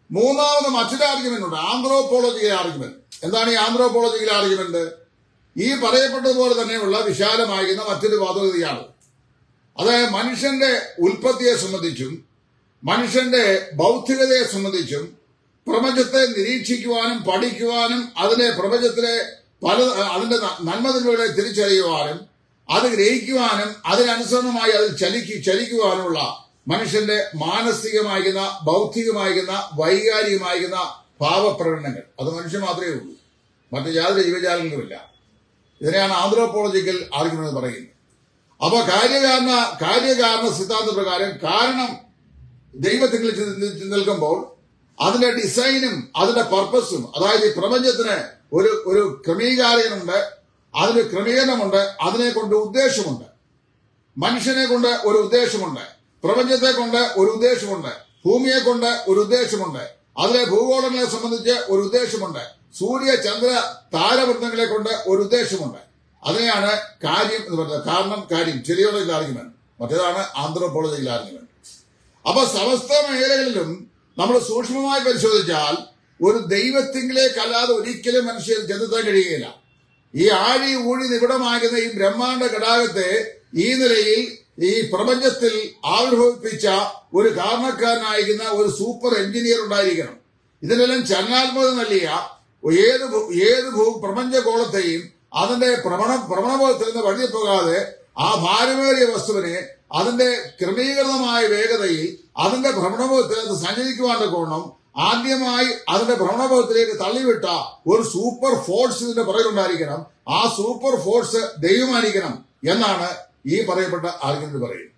മൂന്നാമത് മറ്റൊരു ആർഗ്യുമെന്റ് ഉണ്ട് ആന്ത്രോപോളജിക്കൽ ആർഗ്യുമെന്റ് എന്താണ് ഈ ആന്ത്രോപോളജിക്കൽ ആർഗ്യുമെന്റ് ഈ പറയപ്പെട്ടതുപോലെ തന്നെയുള്ള വിശാലമാകുന്ന മറ്റൊരു വാദഗതിയാണ് അതായത് മനുഷ്യന്റെ ഉൽപ്പത്തിയെ സംബന്ധിച്ചും മനുഷ്യന്റെ ബൗദ്ധികതയെ സംബന്ധിച്ചും പ്രപഞ്ചത്തെ നിരീക്ഷിക്കുവാനും പഠിക്കുവാനും അതിനെ പ്രപഞ്ചത്തിലെ പല അതിന്റെ ന- നന്മതിന്മകളെ തിരിച്ചറിയുവാനും അത് ഗ്രഹിക്കുവാനും അതിനനുസരണമായി അതിൽ ചലിക്ക് ചലിക്കുവാനുമുള്ള മനുഷ്യന്റെ മാനസികമാകുന്ന ബൗദ്ധികമാകുന്ന വൈകാരികമാകുന്ന ഭാവപ്രകടനങ്ങൾ അത് മനുഷ്യൻ മാത്രമേ ഉള്ളൂ മറ്റു യാതൊരു ജീവജാലങ്ങളുമില്ല ഇതിനെയാണ് ആന്ത്രോപോളജിക്കൽ ആർഗ്യുമെന്റ് എന്ന് പറയുന്നത് അപ്പൊ കാര്യകാരണ കാര്യകാരണ സിദ്ധാന്ത പ്രകാരം കാരണം ദൈവത്തിൽ ചെന്ന് നിൽക്കുമ്പോൾ അതിന്റെ ഡിസൈനും അതിന്റെ പർപ്പസും അതായത് ഈ പ്രപഞ്ചത്തിന് ഒരു ഒരു ക്രമീകരണമുണ്ട് അതിന് ക്രമീകരണമുണ്ട് അതിനെ കൊണ്ട് ഉദ്ദേശമുണ്ട് മനുഷ്യനെ കൊണ്ട് ഒരു ഉദ്ദേശമുണ്ട് പ്രപഞ്ചത്തെ കൊണ്ട് ഒരു ഉദ്ദേശമുണ്ട് ഭൂമിയെ കൊണ്ട് ഒരു ഉദ്ദേശമുണ്ട് അതിലെ ഭൂഗോളങ്ങളെ സംബന്ധിച്ച് ഒരു ഉദ്ദേശമുണ്ട് സൂര്യ ചന്ദ്ര താരവൃത്തങ്ങളെ കൊണ്ട് ഒരു ഉദ്ദേശമുണ്ട് അതിനെയാണ് കാര്യം എന്ന് പറയുന്നത് കാരണം കാര്യം ചെറിയോളജിക്കൽ ആർഗ്യുമെന്റ് മറ്റേതാണ് ആന്ത്രോപോളജിക്കൽ ആർഗ്യുമെന്റ് അപ്പൊ സമസ്ത മേഖലകളിലും നമ്മൾ സൂക്ഷ്മമായി പരിശോധിച്ചാൽ ഒരു ദൈവത്തിങ്കിലേക്കല്ലാതെ ഒരിക്കലും മനുഷ്യർ ചെന്നെത്താൻ കഴിയുകയില്ല ഈ ആഴി ഊഴി നിബിഡമാകുന്ന ഈ ബ്രഹ്മാണ്ഡ ഘടാകത്തെ ഈ നിലയിൽ ഈ പ്രപഞ്ചത്തിൽ ആവിർഭവിപ്പിച്ച ഒരു കാരണക്കാരനായിരിക്കുന്ന ഒരു സൂപ്പർ എഞ്ചിനീയർ ഉണ്ടായിരിക്കണം ഇതിനെല്ലാം ചലനാത്മകത നൽകിയ ഏത് ഭൂ- ഏത് ഭൂ പ്രപഞ്ചഗോളത്തെയും അതിന്റെ ഭ്രമണ ഭ്രമണപഥത്തിൽ നിന്ന് വഴിയെ പോകാതെ ആ ഭാരമേറിയ വസ്തുവിനെ അതിന്റെ ക്രമീകൃതമായ വേഗതയിൽ അതിന്റെ ഭ്രമണപഥത്തിൽ അത് സഞ്ചരിക്കുവാനുള്ള കോണം ആദ്യമായി അതിന്റെ ഭ്രമണപഥത്തിലേക്ക് തള്ളിവിട്ട ഒരു സൂപ്പർ ഫോഴ്സ് ഇതിന്റെ പുറകിലുണ്ടായിരിക്കണം ആ സൂപ്പർ ഫോഴ്സ് ദൈവമായിരിക്കണം എന്നാണ് ഈ പറയപ്പെട്ട ആർഗ്യുമെന്റ് പറയുന്നത്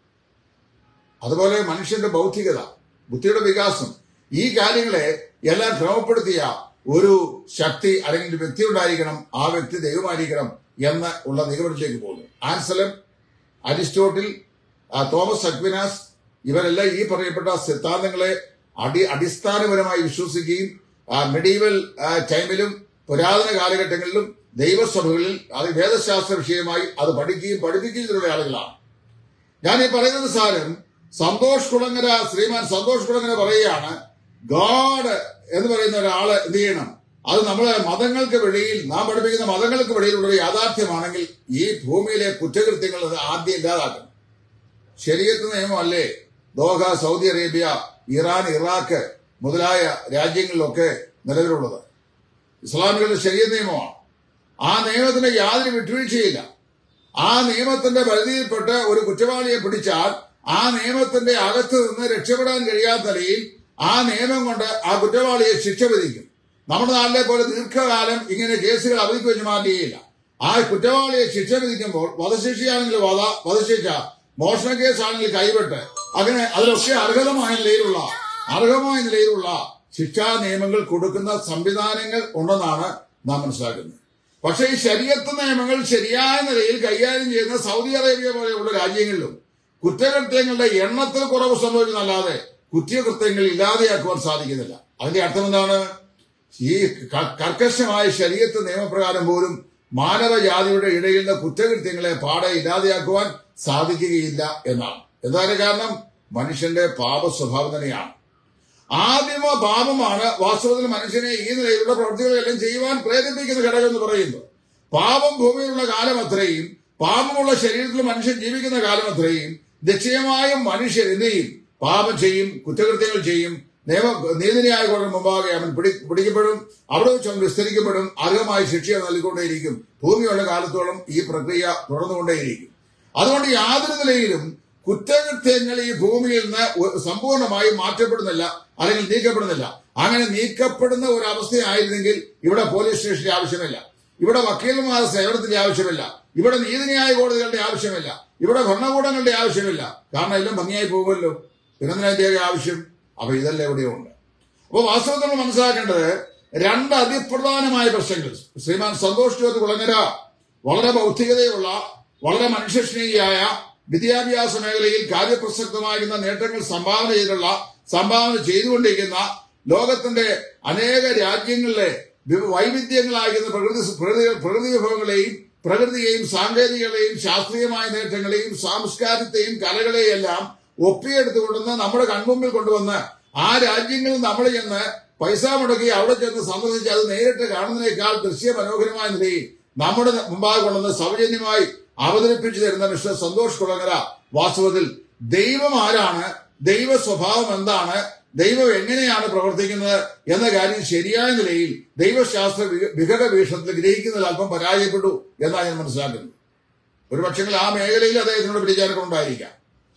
അതുപോലെ മനുഷ്യന്റെ ബൗദ്ധികത ബുദ്ധിയുടെ വികാസം ഈ കാര്യങ്ങളെ എല്ലാം ക്രമപ്പെടുത്തിയ ഒരു ശക്തി അല്ലെങ്കിൽ ഒരു വ്യക്തി ഉണ്ടായിരിക്കണം ആ വ്യക്തി ദൈവമായിരിക്കണം എന്ന് ഉള്ള നിഗമനത്തിലേക്ക് പോകുന്നു ആൻസലം അരിസ്റ്റോട്ടിൽ ആ, തോമസ് അക്വിനാസ് ഇവരെല്ലാം ഈ പറയപ്പെട്ട സിദ്ധാന്തങ്ങളെ അടി അടിസ്ഥാനപരമായി വിശ്വസിക്കുകയും ആ, മെഡീവൽ ആ, ടൈമിലും പുരാതന കാലഘട്ടങ്ങളിലും ദൈവസഭകളിൽ അത് വേദശാസ്ത്ര വിഷയമായി അത് പഠിക്കുകയും പഠിപ്പിക്കുകയും ചെയ്തിട്ടുള്ള ആളുകളാണ് ഞാൻ ഈ പറയുന്നത് സാരം സന്തോഷ് കുളങ്ങര ശ്രീമാൻ സന്തോഷ് കുളങ്ങര പറയുകയാണ് ഗാഡ് എന്ന് പറയുന്ന ഒരാള് എന്ത് ചെയ്യണം അത് നമ്മളെ മതങ്ങൾക്ക് വെളിയിൽ നാം പഠിപ്പിക്കുന്ന മതങ്ങൾക്ക് വെളിയിലുള്ള ഒരു യാഥാർത്ഥ്യമാണെങ്കിൽ ഈ ഭൂമിയിലെ കുറ്റകൃത്യങ്ങൾ അത് ആദ്യം ഇല്ലാതാക്കണം ശരീരത്ത് നിയമമല്ലേ Doha Saudi Arabia Iran Iraq മുതലായ രാജ്യങ്ങളിലൊക്കെ നിലവിലുള്ളത് ഇസ്ലാമികളുടെ ശരീര നിയമമാണ് ആ നിയമത്തിന് യാതൊരു വിട്ടുവീഴ്ചയില്ല ആ നിയമത്തിന്റെ പരിധിയിൽപ്പെട്ട് ഒരു കുറ്റവാളിയെ പിടിച്ചാൽ ആ നിയമത്തിന്റെ അകത്ത് നിന്ന് രക്ഷപ്പെടാൻ കഴിയാത്ത നിലയിൽ ആ നിയമം കൊണ്ട് ആ കുറ്റവാളിയെ ശിക്ഷ വിധിക്കും നമ്മുടെ നാട്ടിലെ പോലെ ദീർഘകാലം ഇങ്ങനെ കേസുകൾ അവധിക്ക് വെച്ച് മാറ്റുകയില്ല ആ കുറ്റവാളിയെ ശിക്ഷ വിധിക്കുമ്പോൾ വധശിക്ഷയാണെങ്കിൽ വധ വധശിക്ഷ മോഷണ കേസാണെങ്കിൽ കൈവിട്ട് അങ്ങനെ അതിലൊക്കെ അർഹതമായ നിലയിലുള്ള അർഹമായ നിലയിലുള്ള ശിക്ഷാ നിയമങ്ങൾ കൊടുക്കുന്ന സംവിധാനങ്ങൾ ഉണ്ടെന്നാണ് നാം മനസ്സിലാക്കുന്നത് പക്ഷേ ഈ ശരീരത്ത് നിയമങ്ങൾ ശരിയായ നിലയിൽ കൈകാര്യം ചെയ്യുന്ന സൗദി അറേബ്യ പോലെയുള്ള രാജ്യങ്ങളിലും കുറ്റകൃത്യങ്ങളുടെ എണ്ണത്തിൽ കുറവ് സംഭവിക്കുന്നല്ലാതെ കുറ്റകൃത്യങ്ങൾ ഇല്ലാതെയാക്കുവാൻ സാധിക്കുന്നില്ല അതിന്റെ അർത്ഥം എന്താണ് ഈ ക- കർക്കശമായ ശരീരത്ത് നിയമപ്രകാരം പോലും മാനവജാതിയുടെ ഇടയിൽ നിന്ന് കുറ്റകൃത്യങ്ങളെ പാടെ ഇല്ലാതെയാക്കുവാൻ സാധിക്കുകയില്ല എന്നാണ് എന്താണ് കാരണം മനുഷ്യന്റെ പാപ സ്വഭാവം തന്നെയാണ് ആദിമ പാപമാണ് വാസ്തവത്തിൽ മനുഷ്യനെ ഈ നിലയിലുള്ള പ്രവൃത്തികളെല്ലാം ചെയ്യുവാൻ പ്രേരിപ്പിക്കുന്ന ഘടകം എന്ന് പറയുന്നത് പാപം ഭൂമിയിലുള്ള കാലം അത്രയും പാപമുള്ള ശരീരത്തിൽ മനുഷ്യൻ ജീവിക്കുന്ന കാലം അത്രയും നിശ്ചയമായും മനുഷ്യൻ എന്ത് ചെയ്യും പാപം ചെയ്യും കുറ്റകൃത്യങ്ങൾ ചെയ്യും നിയമ നീതിന്യായ കോടതി മുമ്പാകെ അവൻ പിടി പിടിക്കപ്പെടും അവിടെ വെച്ച് അവൻ വിസ്തരിക്കപ്പെടും അർഹമായ ശിക്ഷ നൽകിക്കൊണ്ടേയിരിക്കും ഭൂമിയുള്ള കാലത്തോളം ഈ പ്രക്രിയ തുടർന്നുകൊണ്ടേയിരിക്കും അതുകൊണ്ട് യാതൊരു നിലയിലും കുറ്റകൃത്യങ്ങൾ ഈ ഭൂമിയിൽ നിന്ന് ഒ- സമ്പൂർണ്ണമായി മാറ്റപ്പെടുന്നില്ല അല്ലെങ്കിൽ നീക്കപ്പെടുന്നില്ല അങ്ങനെ നീക്കപ്പെടുന്ന ഒരു അവസ്ഥയായിരുന്നെങ്കിൽ ഇവിടെ പോലീസ് സ്റ്റേഷന്റെ ആവശ്യമില്ല ഇവിടെ വക്കീലന്മാരുടെ സേവനത്തിന്റെ ആവശ്യമില്ല ഇവിടെ നീതിന്യായ കോടതികളുടെ ആവശ്യമില്ല ഇവിടെ ഭരണകൂടങ്ങളുടെ ആവശ്യമില്ല കാരണം എല്ലാം ഭംഗിയായി പോകുമല്ലോ പിന്നെന്തിനതിന്റെ ആവശ്യം അപ്പൊ ഇതെല്ലാം എവിടെയോ ഉണ്ട് അപ്പൊ വാസ്തവത്തിൽ നമ്മൾ മനസ്സിലാക്കേണ്ടത് രണ്ട് അതിപ്രധാനമായ പ്രശ്നങ്ങൾ ശ്രീമാൻ സന്തോഷ് ജ്യോതി കുളങ്ങര വളരെ ബൗദ്ധികതയുള്ള വളരെ മനുഷ്യസ്നേഹിയായ വിദ്യാഭ്യാസ മേഖലയിൽ കാര്യപ്രസക്തമാകുന്ന നേട്ടങ്ങൾ സംഭാവന ചെയ്തിട്ടുള്ള സംഭാവന ചെയ്തുകൊണ്ടിരിക്കുന്ന ലോകത്തിന്റെ അനേക രാജ്യങ്ങളിലെ വി- വൈവിധ്യങ്ങളാകുന്ന പ്രകൃതി പ്രകൃതി പ്രകൃതി വിഭവങ്ങളെയും പ്രകൃതിയെയും സാങ്കേതികതയെയും ശാസ്ത്രീയമായ നേട്ടങ്ങളെയും സാംസ്കാരത്തെയും കലകളെയും എല്ലാം ഒപ്പിയെടുത്തുകൊണ്ടുവന്ന് നമ്മുടെ കൺമുമ്പിൽ കൊണ്ടുവന്ന് ആ രാജ്യങ്ങളിൽ നമ്മൾ ചെന്ന് പൈസ മുടക്കി അവിടെ ചെന്ന് സന്ദർശിച്ച് അത് നേരിട്ട് കാണുന്നതിനേക്കാൾ ദൃശ്യ മനോഹരമായ നിലയിൽ നമ്മുടെ മുമ്പാകെ കൊണ്ടുവന്ന് സൗജന്യമായി അവതരിപ്പിച്ചു തരുന്ന മിസ്റ്റർ സന്തോഷ് കുളങ്ങര വാസ്തവത്തിൽ ദൈവം ആരാണ് ദൈവ സ്വഭാവം എന്താണ് ദൈവം എങ്ങനെയാണ് പ്രവർത്തിക്കുന്നത് എന്ന കാര്യം ശരിയായ നിലയിൽ ദൈവശാസ്ത്ര വി- വികട വീക്ഷണത്തിൽ ഗ്രഹിക്കുന്നതിൽ അല്പം പരാജയപ്പെട്ടു എന്നാണ് ഞാൻ മനസ്സിലാക്കുന്നത് ഒരു പക്ഷെങ്കിൽ ആ മേഖലയിൽ അദ്ദേഹത്തിനോട് പിടിച്ചാലൊക്കെ ഉണ്ടായിരിക്കാം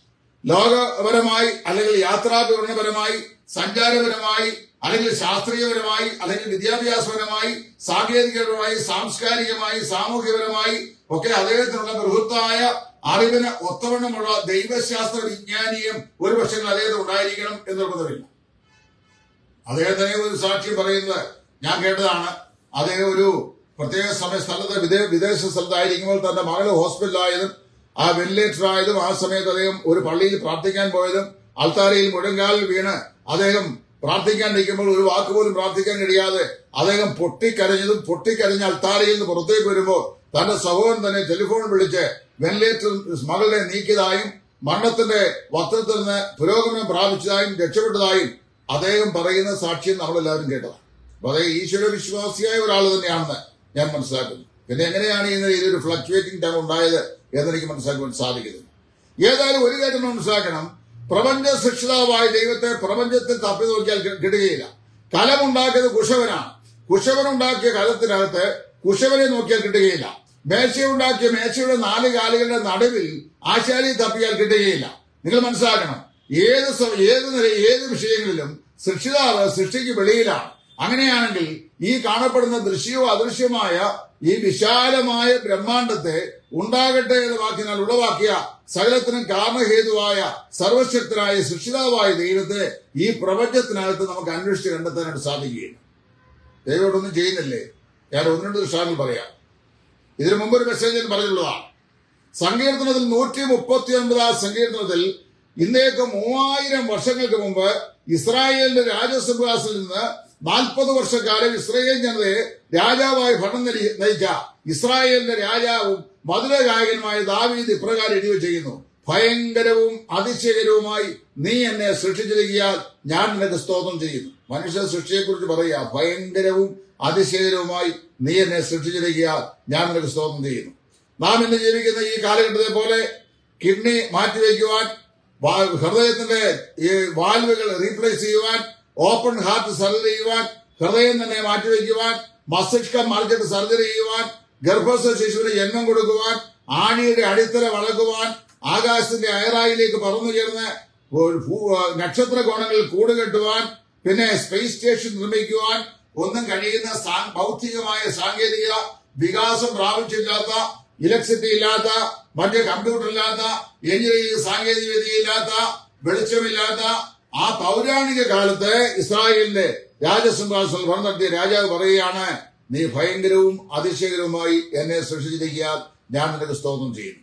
ലോകപരമായി അല്ലെങ്കിൽ യാത്രാവിവരണപരമായി സഞ്ചാരപരമായി അല്ലെങ്കിൽ ശാസ്ത്രീയപരമായി അല്ലെങ്കിൽ വിദ്യാഭ്യാസപരമായി സാങ്കേതികപരമായി സാംസ്കാരികമായി സാമൂഹ്യപരമായി ഒക്കെ അദ്ദേഹത്തിനുള്ള ബൃഹത്തായ അറിവിന് ഒത്തവണ്ണമുള്ള ദൈവശാസ്ത്ര വിജ്ഞാനീയം ഒരു പക്ഷേ അദ്ദേഹത്തിന് ഉണ്ടായിരിക്കണം എന്ന് നിർബന്ധമില്ല അദ്ദേഹത്തിനെ ഒരു സാക്ഷ്യം പറയുന്നത് ഞാൻ കേട്ടതാണ് അദ്ദേഹം ഒരു പ്രത്യേക സമയ സ്ഥലത്ത് വിദേ- വിദേശ സ്ഥലത്തായിരിക്കുമ്പോൾ തന്റെ മകള് ഹോസ്പിറ്റലായതും ആ വെന്റിലേറ്റർ ആയതും ആ സമയത്ത് അദ്ദേഹം ഒരു പള്ളിയിൽ പ്രാർത്ഥിക്കാൻ പോയതും അൾത്താരയിൽ മുഴങ്കാലിൽ വീണ് അദ്ദേഹം പ്രാർത്ഥിക്കാൻ നിൽക്കുമ്പോൾ ഒരു വാക്ക് പോലും പ്രാർത്ഥിക്കാൻ കഴിയാതെ അദ്ദേഹം പൊട്ടിക്കരഞ്ഞതും പൊട്ടിക്കരഞ്ഞ അൾത്താരയിൽ നിന്ന് പുറത്തേക്ക് വരുമ്പോൾ തന്റെ സഹോദരൻ തന്നെ ടെലിഫോൺ വിളിച്ച് വെന്റിലേറ്റർ മകളുടെ നീക്കിയതായും മരണത്തിന്റെ വസ്ത്രത്തിൽ നിന്ന് പുരോഗമനം പ്രാപിച്ചതായും രക്ഷപ്പെട്ടതായും അദ്ദേഹം പറയുന്ന സാക്ഷ്യം നമ്മളെല്ലാവരും കേട്ടതാണ് അപ്പൊ അതേ ഈശ്വര വിശ്വാസിയായ ഒരാൾ തന്നെയാണെന്ന് ഞാൻ മനസ്സിലാക്കുന്നു പിന്നെ എങ്ങനെയാണ് ഈ നിലയിൽ ഒരു ഫ്ലക്ച്വേറ്റിംഗ് ടൈം ഉണ്ടായത് എന്നെനിക്ക് മനസ്സിലാക്കുവാൻ സാധിക്കുന്നില്ല ഏതായാലും ഒരു കാര്യം മനസ്സിലാക്കണം പ്രപഞ്ച സൃഷ്ടിതാവായ ദൈവത്തെ പ്രപഞ്ചത്തിൽ തപ്പി നോക്കിയാൽ കി- കിട്ടുകയില്ല കലമുണ്ടാക്കിയത് കുശവനാണ് കുശവനുണ്ടാക്കിയ കലത്തിനകത്ത് കുശവനെ നോക്കിയാൽ കിട്ടുകയില്ല മേശയുണ്ടാക്കിയ മേശയുടെ നാല് കാലുകളുടെ നടുവിൽ ആശാരി തപ്പിയാൽ കിട്ടുകയില്ല നിങ്ങൾ മനസ്സിലാക്കണം ഏത് സ- ഏത് നില ഏത് വിഷയങ്ങളിലും സൃഷ്ടിതാവ് സൃഷ്ടിക്ക് വെളിയിലാണ് അങ്ങനെയാണെങ്കിൽ ഈ കാണപ്പെടുന്ന ദൃശ്യവും അദൃശ്യമായ ഈ വിശാലമായ ബ്രഹ്മാണ്ടത്തെ ഉണ്ടാകട്ടെ എന്ന് വാക്കിനാൽ ഉളവാക്കിയ സകലത്തിനും കാരണഹേതുവായ സർവശക്തനായ സൃഷ്ടിതാവായ ദൈവത്തെ ഈ പ്രപഞ്ചത്തിനകത്ത് നമുക്ക് അന്വേഷിച്ച് കണ്ടെത്താനായിട്ട് സാധിക്കുകയില്ല ദൈവമൊന്നും ചെയ്യുന്നില്ലേ ഞാൻ ഒന്ന് രണ്ട് ദൃഷ്ടാന്തങ്ങൾ പറയാം ഇതിനു മുമ്പ് ഒരു മെസ്സേജ് ഞാൻ പറഞ്ഞിട്ടുള്ളതാണ് സങ്കീർത്തനത്തിൽ നൂറ്റി മുപ്പത്തി ഒൻപതാം സങ്കീർത്തനത്തിൽ ഇന്നേക്ക് മൂവായിരം വർഷങ്ങൾക്ക് മുമ്പ് ഇസ്രായേലിന്റെ രാജസിംഹാസനിൽ നിന്ന് നാൽപ്പത് വർഷക്കാലം ഇസ്രായേൽ ജനതയെ രാജാവായി ഭരണം നടി- നയിച്ച ഇസ്രായേലിന്റെ രാജാവും മധുര ഗായകനുമായ ദാവീദ് ഇപ്രകാരം എഴുതി ചെയ്യുന്നു ഭയങ്കരവും അതിശയകരവുമായി നീ എന്നെ സൃഷ്ടിച്ചിരിക്കാൻ ഞാൻ നിനക്ക് സ്തോത്രം ചെയ്യുന്നു മനുഷ്യ സൃഷ്ടിയെക്കുറിച്ച് പറയുക ഭയങ്കരവും അതിശയകരവുമായി നീ എന്നെ സൃഷ്ടിച്ചിരിക്കാൻ ഞാൻ നിനക്ക് സ്തോത്രം ചെയ്യുന്നു നാം ഇന്ന് ജീവിക്കുന്ന ഈ കാലഘട്ടത്തെ പോലെ കിഡ്നി മാറ്റിവെക്കുവാൻ വാ- ഹൃദയത്തിന്റെ ഈ വാൽവുകൾ റീപ്ലേസ് ചെയ്യുവാൻ ഓപ്പൺ ഹാർട്ട് സർജറി ചെയ്യുവാൻ ഹൃദയം തന്നെ മാറ്റിവെക്കുവാൻ മസ്തിഷ്കം മറിച്ചിട്ട് സർജറി ചെയ്യുവാൻ ഗർഭസ്ഥ ശിശുവിന് ജന്മം കൊടുക്കുവാൻ ആണിയുടെ അടിത്തറ വളക്കുവാൻ ആകാശത്തിന്റെ അയറായിലേക്ക് പറന്നുയർന്ന് ഒരു ഭൂ- നക്ഷത്ര കോണങ്ങളിൽ കൂട് കെട്ടുവാൻ പിന്നെ സ്പേസ് സ്റ്റേഷൻ നിർമ്മിക്കുവാൻ ഒന്നും കഴിയുന്ന സാ- ഭൗതികമായ സാങ്കേതിക വികാസം പ്രാപിച്ചില്ലാത്ത ഇലക്ട്രിസിറ്റി ഇല്ലാത്ത മറ്റ് കമ്പ്യൂട്ടർ ഇല്ലാത്ത എഞ്ചിനീയറിംഗ് സാങ്കേതിക വിദ്യ ഇല്ലാത്ത വെളിച്ചമില്ലാത്ത ആ പൗരാണിക കാലത്ത് ഇസ്രായേലിന്റെ രാജസിംഹാസനം ഭരണം നടത്തിയ രാജാവ് പറയുകയാണ് നീ ഭയങ്കരവും അതിശയകരവുമായി എന്നെ സൃഷ്ടിച്ചിരിക്കാൻ ഞാൻ നിനക്ക് സ്തോത്രം ചെയ്യുന്നു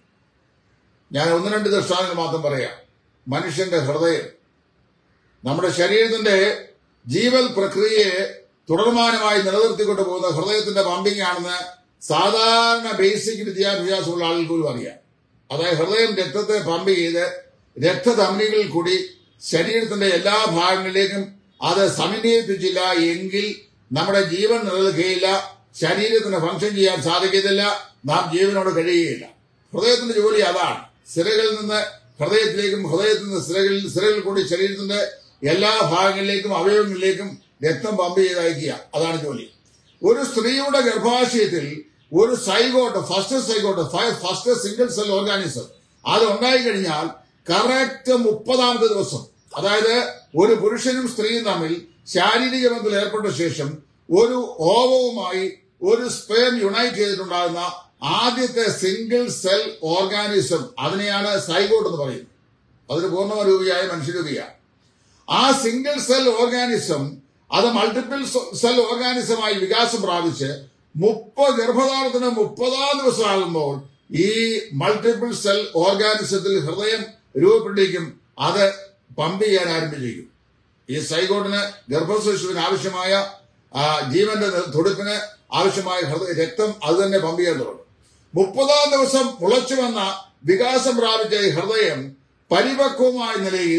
ഞാൻ ഒന്ന് രണ്ട് ദൃഷ്ടാന്തങ്ങൾ മാത്രം പറയാം മനുഷ്യന്റെ ഹൃദയം നമ്മുടെ ശരീരത്തിന്റെ ജീവൽ പ്രക്രിയയെ തുടർമാനമായി നിലനിർത്തിക്കൊണ്ട് പോകുന്ന ഹൃദയത്തിന്റെ പമ്പിംഗ് ആണെന്ന് സാധാരണ ബേസിക് വിദ്യാഭ്യാസമുള്ള ആളുകൾ പോലും അറിയാം അതായത് ഹൃദയം രക്തത്തെ പമ്പ് ചെയ്ത് രക്തധമനികളിൽ കൂടി ശരീരത്തിന്റെ എല്ലാ ഭാഗങ്ങളിലേക്കും അത് സമന്വയിപ്പിച്ചില്ല എങ്കിൽ നമ്മുടെ ജീവൻ നിലനിൽക്കുകയില്ല ശരീരത്തിന് ഫംഗ്ഷൻ ചെയ്യാൻ സാധിക്കത്തില്ല നാം ജീവനോട് കഴിയുകയില്ല ഹൃദയത്തിന്റെ ജോലി അതാണ് സിരകളിൽ നിന്ന് ഹൃദയത്തിലേക്കും ഹൃദയത്തിൽ നിന്ന് സിരകളിൽ സിരകളിൽ കൂടി ശരീരത്തിന്റെ എല്ലാ ഭാഗങ്ങളിലേക്കും അവയവങ്ങളിലേക്കും രക്തം പമ്പ് ചെയ്ത് അയക്കുക അതാണ് ജോലി ഒരു സ്ത്രീയുടെ ഗർഭാശയത്തിൽ ഒരു zygote first zygote first single cell organism അത് ഉണ്ടായി കഴിഞ്ഞാൽ കറക്റ്റ് മുപ്പതാമത്തെ ദിവസം അതായത് ഒരു പുരുഷനും സ്ത്രീയും തമ്മിൽ ശാരീരിക ബന്ധത്തിൽ ഏർപ്പെട്ട ശേഷം ഒരു ഓവവുമായി ഒരു സ്പേം യുണൈറ്റ് ചെയ്തിട്ടുണ്ടാകുന്ന ആദ്യത്തെ സിംഗിൾ സെൽ ഓർഗാനിസം അതിനെയാണ് സൈഗോട്ട് എന്ന് പറയുന്നത് അതൊരു പൂർണ്ണരൂപിയായ മനുഷ്യരൂപിയാണ് ആ സിംഗിൾ സെൽ ഓർഗാനിസം അത് മൾട്ടിപ്പിൾ സെൽ ഓർഗാനിസമായി വികാസം പ്രാപിച്ച് മുപ്പത് ഗർഭധാരണത്തിന് മുപ്പതാം ദിവസമാകുമ്പോൾ ഈ മൾട്ടിപ്പിൾ സെൽ ഓർഗാനിസത്തിൽ ഹൃദയം രൂപപ്പെട്ടിരിക്കും അത് പമ്പ് ചെയ്യാൻ ആരംഭിച്ചിരിക്കും ഈ സൈഗോട്ടിന് ഗർഭശിശുവിന് ആവശ്യമായ ആ, ജീവന്റെ തുടിപ്പിന് ആവശ്യമായ ഹൃദയ രക്തം അത് തന്നെ പമ്പ് ചെയ്യാൻ തുടങ്ങും മുപ്പതാം ദിവസം മുളച്ചു വന്ന വികാസം പ്രാപിച്ച ഈ ഹൃദയം പരിപക്വമായ നിലയിൽ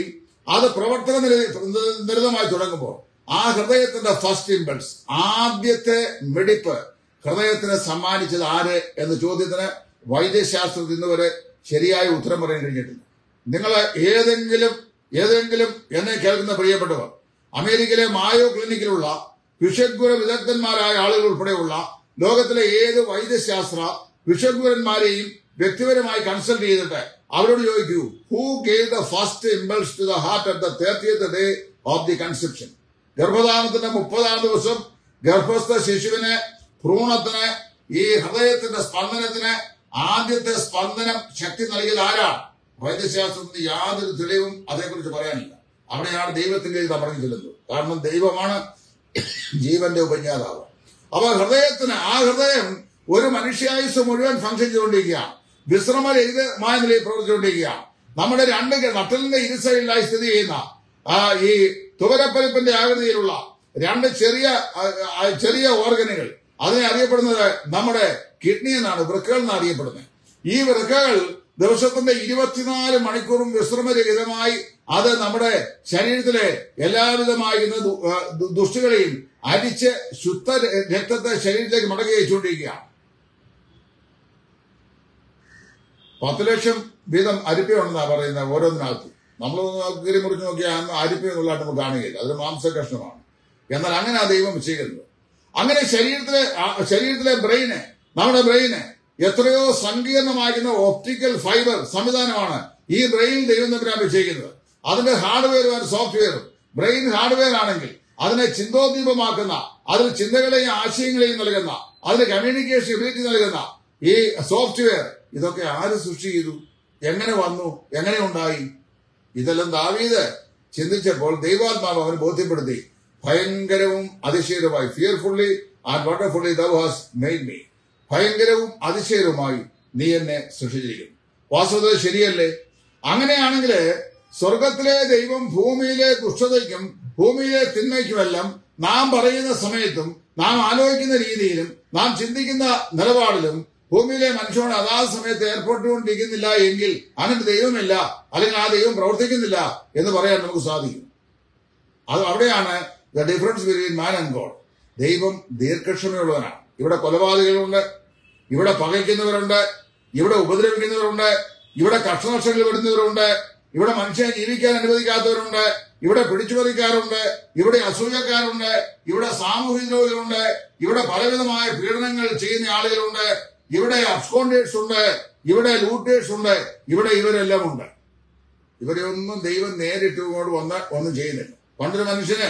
അത് പ്രവർത്തന നിര- നിരതമായി തുടങ്ങുമ്പോൾ ആ ഹൃദയത്തിന്റെ ഫസ്റ്റ് ഇമ്പൾസ് ആദ്യത്തെ വെടിപ്പ് ഹൃദയത്തിന് സമ്മാനിച്ചത് ആര് എന്ന ചോദ്യത്തിന് വൈദ്യശാസ്ത്രത്തിൽ ഇന്ന് വരെ ശരിയായ ഉത്തരം പറയാൻ കഴിഞ്ഞിട്ടില്ല നിങ്ങൾ ഏതെങ്കിലും ഏതെങ്കിലും എന്നെ കേൾക്കുന്ന പ്രിയപ്പെട്ടവർ അമേരിക്കയിലെ മായോ ക്ലിനിക്കിലുള്ള വിഷഗ്വര വിദഗ്ധന്മാരായ ആളുകൾ ഉൾപ്പെടെയുള്ള ലോകത്തിലെ ഏത് വൈദ്യശാസ്ത്ര വിഷഗ്വരന്മാരെയും വ്യക്തിപരമായി കൺസൾട്ട് ചെയ്തിട്ട് അവരോട് ചോദിക്കൂ who gave the first impulse to the heart at the thirtieth day of the conception ഗർഭധാരണത്തിന്റെ മുപ്പതാം ദിവസം ഗർഭസ്ഥ ശിശുവിന് ഭ്രൂണത്തിന് ഈ ഹൃദയത്തിന്റെ സ്പന്ദനത്തിന് ആദ്യത്തെ സ്പന്ദനം ശക്തി നൽകിയത് ആരാണ് വൈദ്യശാസ്ത്രത്തിന് യാതൊരു തെളിവും അതേക്കുറിച്ച് പറയാനില്ല അവിടെയാണ് ദൈവത്തിന്റെ ഇത് പറഞ്ഞു ചെല്ലുന്നത് കാരണം ദൈവമാണ് ജീവന്റെ ഉപജ്ഞാതാവ് അപ്പൊ ഹൃദയത്തിന് ആ ഹൃദയം ഒരു മനുഷ്യായുസ് മുഴുവൻ ഫംഗ്ഷൻ ചെയ്തുകൊണ്ടിരിക്കുകയാണ് വിശ്രമരഹിതമായ നിലയിൽ പ്രവർത്തിച്ചുകൊണ്ടിരിക്കുകയാണ് നമ്മുടെ രണ്ട് നട്ടലിന്റെ ഇരുസൈഡിലായി സ്ഥിതി ചെയ്യുന്ന ആ ഈ തുവരപ്പരിപ്പിന്റെ ആകൃതിയിലുള്ള രണ്ട് ചെറിയ ആ, ആ, ചെറിയ ഓർഗനുകൾ അതിനെ അറിയപ്പെടുന്നത് നമ്മുടെ കിഡ്നി എന്നാണ് വൃക്കകൾ എന്ന് അറിയപ്പെടുന്നത് ഈ വൃക്കകൾ ദിവസത്തിന്റെ ഇരുപത്തിനാല് മണിക്കൂറും വിശ്രമരഹിതമായി അത് നമ്മുടെ ശരീരത്തിലെ എല്ലാവിധമായിരുന്ന ദു- ആ, ദു- ദുഷ്ടുകളെയും അരിച്ച് ശുദ്ധ ര- രക്തത്തെ ശരീരത്തിലേക്ക് മടക്കി അയച്ചുകൊണ്ടിരിക്കുകയാണ് പത്ത് ലക്ഷം വീതം അരിപ്പയുണ്ടെന്നാണ് പറയുന്നത് ഓരോന്നിനകത്ത് നമ്മൾ കീറി മുറിച്ച് നോക്കിയാൽ അന്ന് അരിപ്പ എന്നുള്ളതായിട്ട് നമുക്ക് കാണുകയില്ല അതൊരു മാംസ കഷ്ണമാണ് എന്നാൽ അങ്ങനെ ആ ദൈവം ചെയ്യുന്നത് അങ്ങനെ ശരീരത്തിലെ ആ ശരീരത്തിലെ ബ്രെയിന് നമ്മുടെ ബ്രെയിന് എത്രയോ സങ്കീർണമാകുന്ന ഒപ്റ്റിക്കൽ ഫൈബർ സംവിധാനമാണ് ഈ ബ്രെയിൻ ദൈവം തമ്മിലാണ് വെച്ചിരിക്കുന്നത് അതിന്റെ ഹാർഡ്വെയറും ആൻഡ് സോഫ്റ്റ്വെയറും ബ്രെയിൻ ഹാർഡ്വെയർ ആണെങ്കിൽ അതിനെ ചിന്തോദ്ദീപമാക്കുന്ന അതിൽ ചിന്തകളെയും ആശയങ്ങളെയും നൽകുന്ന അതിന് കമ്മ്യൂണിക്കേഷൻ എബിലിറ്റി നൽകുന്ന ഈ സോഫ്റ്റ്വെയർ ഇതൊക്കെ ആര് സൃഷ്ടി ചെയ്തു എങ്ങനെ വന്നു എങ്ങനെ ഉണ്ടായി ഇതെല്ലാം ദാവീദ് ചിന്തിച്ചപ്പോൾ ദൈവാത്മാവ് അവന് ബോധ്യപ്പെടുത്തി ഭയങ്കരവും അതിശയവുമായി fearfully and wonderfully thou hast made me ഭയങ്കരവും അതിശയവുമായി നീ എന്നെ സൃഷ്ടിച്ചിരിക്കുന്നു വാസ്തവത ശരിയല്ലേ അങ്ങനെയാണെങ്കിൽ സ്വർഗത്തിലെ ദൈവം ഭൂമിയിലെ ദുഷ്ടതയ്ക്കും ഭൂമിയിലെ തിന്മയ്ക്കുമെല്ലാം നാം പറയുന്ന സമയത്തും നാം ആലോചിക്കുന്ന രീതിയിലും നാം ചിന്തിക്കുന്ന നിലപാടിലും ഭൂമിയിലെ മനുഷ്യനോട് അതാത് സമയത്ത് ഏർപ്പെട്ടുകൊണ്ടിരിക്കുന്നില്ല എങ്കിൽ അങ്ങനെ ദൈവമില്ല അല്ലെങ്കിൽ ആ ദൈവം പ്രവർത്തിക്കുന്നില്ല എന്ന് പറയാൻ നമുക്ക് സാധിക്കും അത് അവിടെയാണ് the difference between man and God ദൈവം ദീർഘക്ഷമയുള്ളവനാണ് ഇവിടെ കൊലപാതകങ്ങളുണ്ട് ഇവിടെ പകയ്ക്കുന്നവരുണ്ട് ഇവിടെ ഉപദ്രവിക്കുന്നവരുണ്ട് ഇവിടെ കഷ്ടനഷ്ടങ്ങൾ വിടുന്നവരുണ്ട് ഇവിടെ മനുഷ്യനെ ജീവിക്കാൻ അനുവദിക്കാത്തവരുണ്ട് ഇവിടെ പിടിച്ചുപറിക്കാറുണ്ട് ഇവിടെ അസൂയക്കാരുണ്ട് ഇവിടെ സാമൂഹിക ദ്രോഹികളുണ്ട് ഇവിടെ പലവിധമായ പീഡനങ്ങൾ ചെയ്യുന്ന ആളുകളുണ്ട് ഇവിടെ അബ്സ്കോണ്ടേഴ്സ് ഉണ്ട് ഇവിടെ ലൂട്ടേഴ്സ് ഉണ്ട് ഇവിടെ ഇവരെല്ലാം ഉണ്ട് ഇവരെ ഒന്നും ദൈവം നേരിട്ട് ഇങ്ങോട്ട് വന്ന് ഒന്നും ചെയ്യുന്നില്ല പണ്ടൊരു മനുഷ്യന്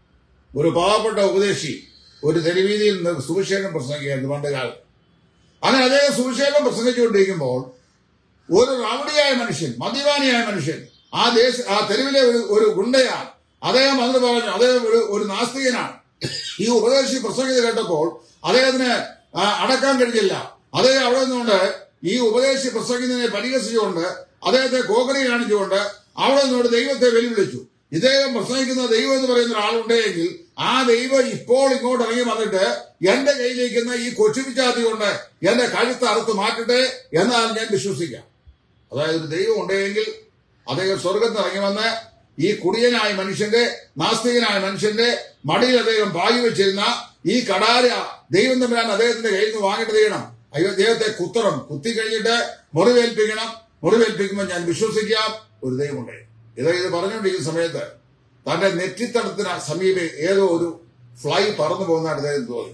ഒരു പാവപ്പെട്ട ഉപദേശി ഒരു തെരുവീതിയിൽ നിന്ന് സുവിശേഷം പ്രസംഗിക്കായിരുന്നു പണ്ട് കാലത്ത് അങ്ങനെ അതേ സുവിശേഷം പ്രസംഗിച്ചുകൊണ്ടിരിക്കുമ്പോൾ ഒരു റൗഡിയായ മനുഷ്യൻ മദ്യപാനിയായ മനുഷ്യൻ ആ ദേശ ആ തെരുവിലെ ഒരു ഒരു ഗുണ്ടയാണ് അദ്ദേഹം അതിന് പറഞ്ഞു അദ്ദേഹം ഒരു ഒരു നാസ്തികനാണ് ഈ ഉപദേശി പ്രസംഗിത് കേട്ടപ്പോൾ അദ്ദേഹത്തിന് ആ, അടക്കാൻ കഴിഞ്ഞില്ല അദ്ദേഹം അവിടെ നിന്നുകൊണ്ട് ഈ ഉപദേശി പ്രസംഗിച്ചതിനെ പരിഹസിച്ചുകൊണ്ട് അദ്ദേഹത്തെ കോക്കറി കാണിച്ചുകൊണ്ട് അവിടെ നിന്നുകൊണ്ട് ദൈവത്തെ വെല്ലുവിളിച്ചു ഇദ്ദേഹം പ്രസംഗിക്കുന്ന ദൈവം എന്ന് പറയുന്ന ഒരാളുണ്ടെങ്കിൽ ആ ദൈവം ഇപ്പോൾ ഇങ്ങോട്ട് ഇറങ്ങി വന്നിട്ട് എന്റെ കയ്യിലിരിക്കുന്ന ഈ കൊച്ചുപിച്ചാത്തി കൊണ്ട് എന്റെ കഴുത്ത് അറുത്ത് മാറ്റട്ടെ എന്നാൽ ഞാൻ വിശ്വസിക്കാം അതായത് ഒരു ദൈവം ഉണ്ടെങ്കിൽ അദ്ദേഹം സ്വർഗത്ത് ഇറങ്ങി വന്ന് ഈ കുടിയനായ മനുഷ്യന്റെ നാസ്തികനായ മനുഷ്യന്റെ മടിയിൽ അദ്ദേഹം പായി വെച്ചിരുന്ന ഈ കടാര ദൈവം തമ്മിലാണ് അദ്ദേഹത്തിന്റെ കയ്യിൽ നിന്ന് വാങ്ങിട്ട് ചെയ്യണം അയ്യോ അദ്ദേഹത്തെ കുത്തണം കുത്തി കഴിഞ്ഞിട്ട് മുറിവേൽപ്പിക്കണം മുറിവേൽപ്പിക്കുമ്പോൾ ഞാൻ വിശ്വസിക്കാം ഒരു ദൈവമുണ്ട് ഇത് ഇത് പറഞ്ഞുകൊണ്ടിരിക്കുന്ന സമയത്ത് തന്റെ നെറ്റിത്തടത്തിന് സമീപം ഏതോ ഒരു ഫ്ലൈ പറന്നു പോകുന്നതായിട്ട് അദ്ദേഹം തോന്നി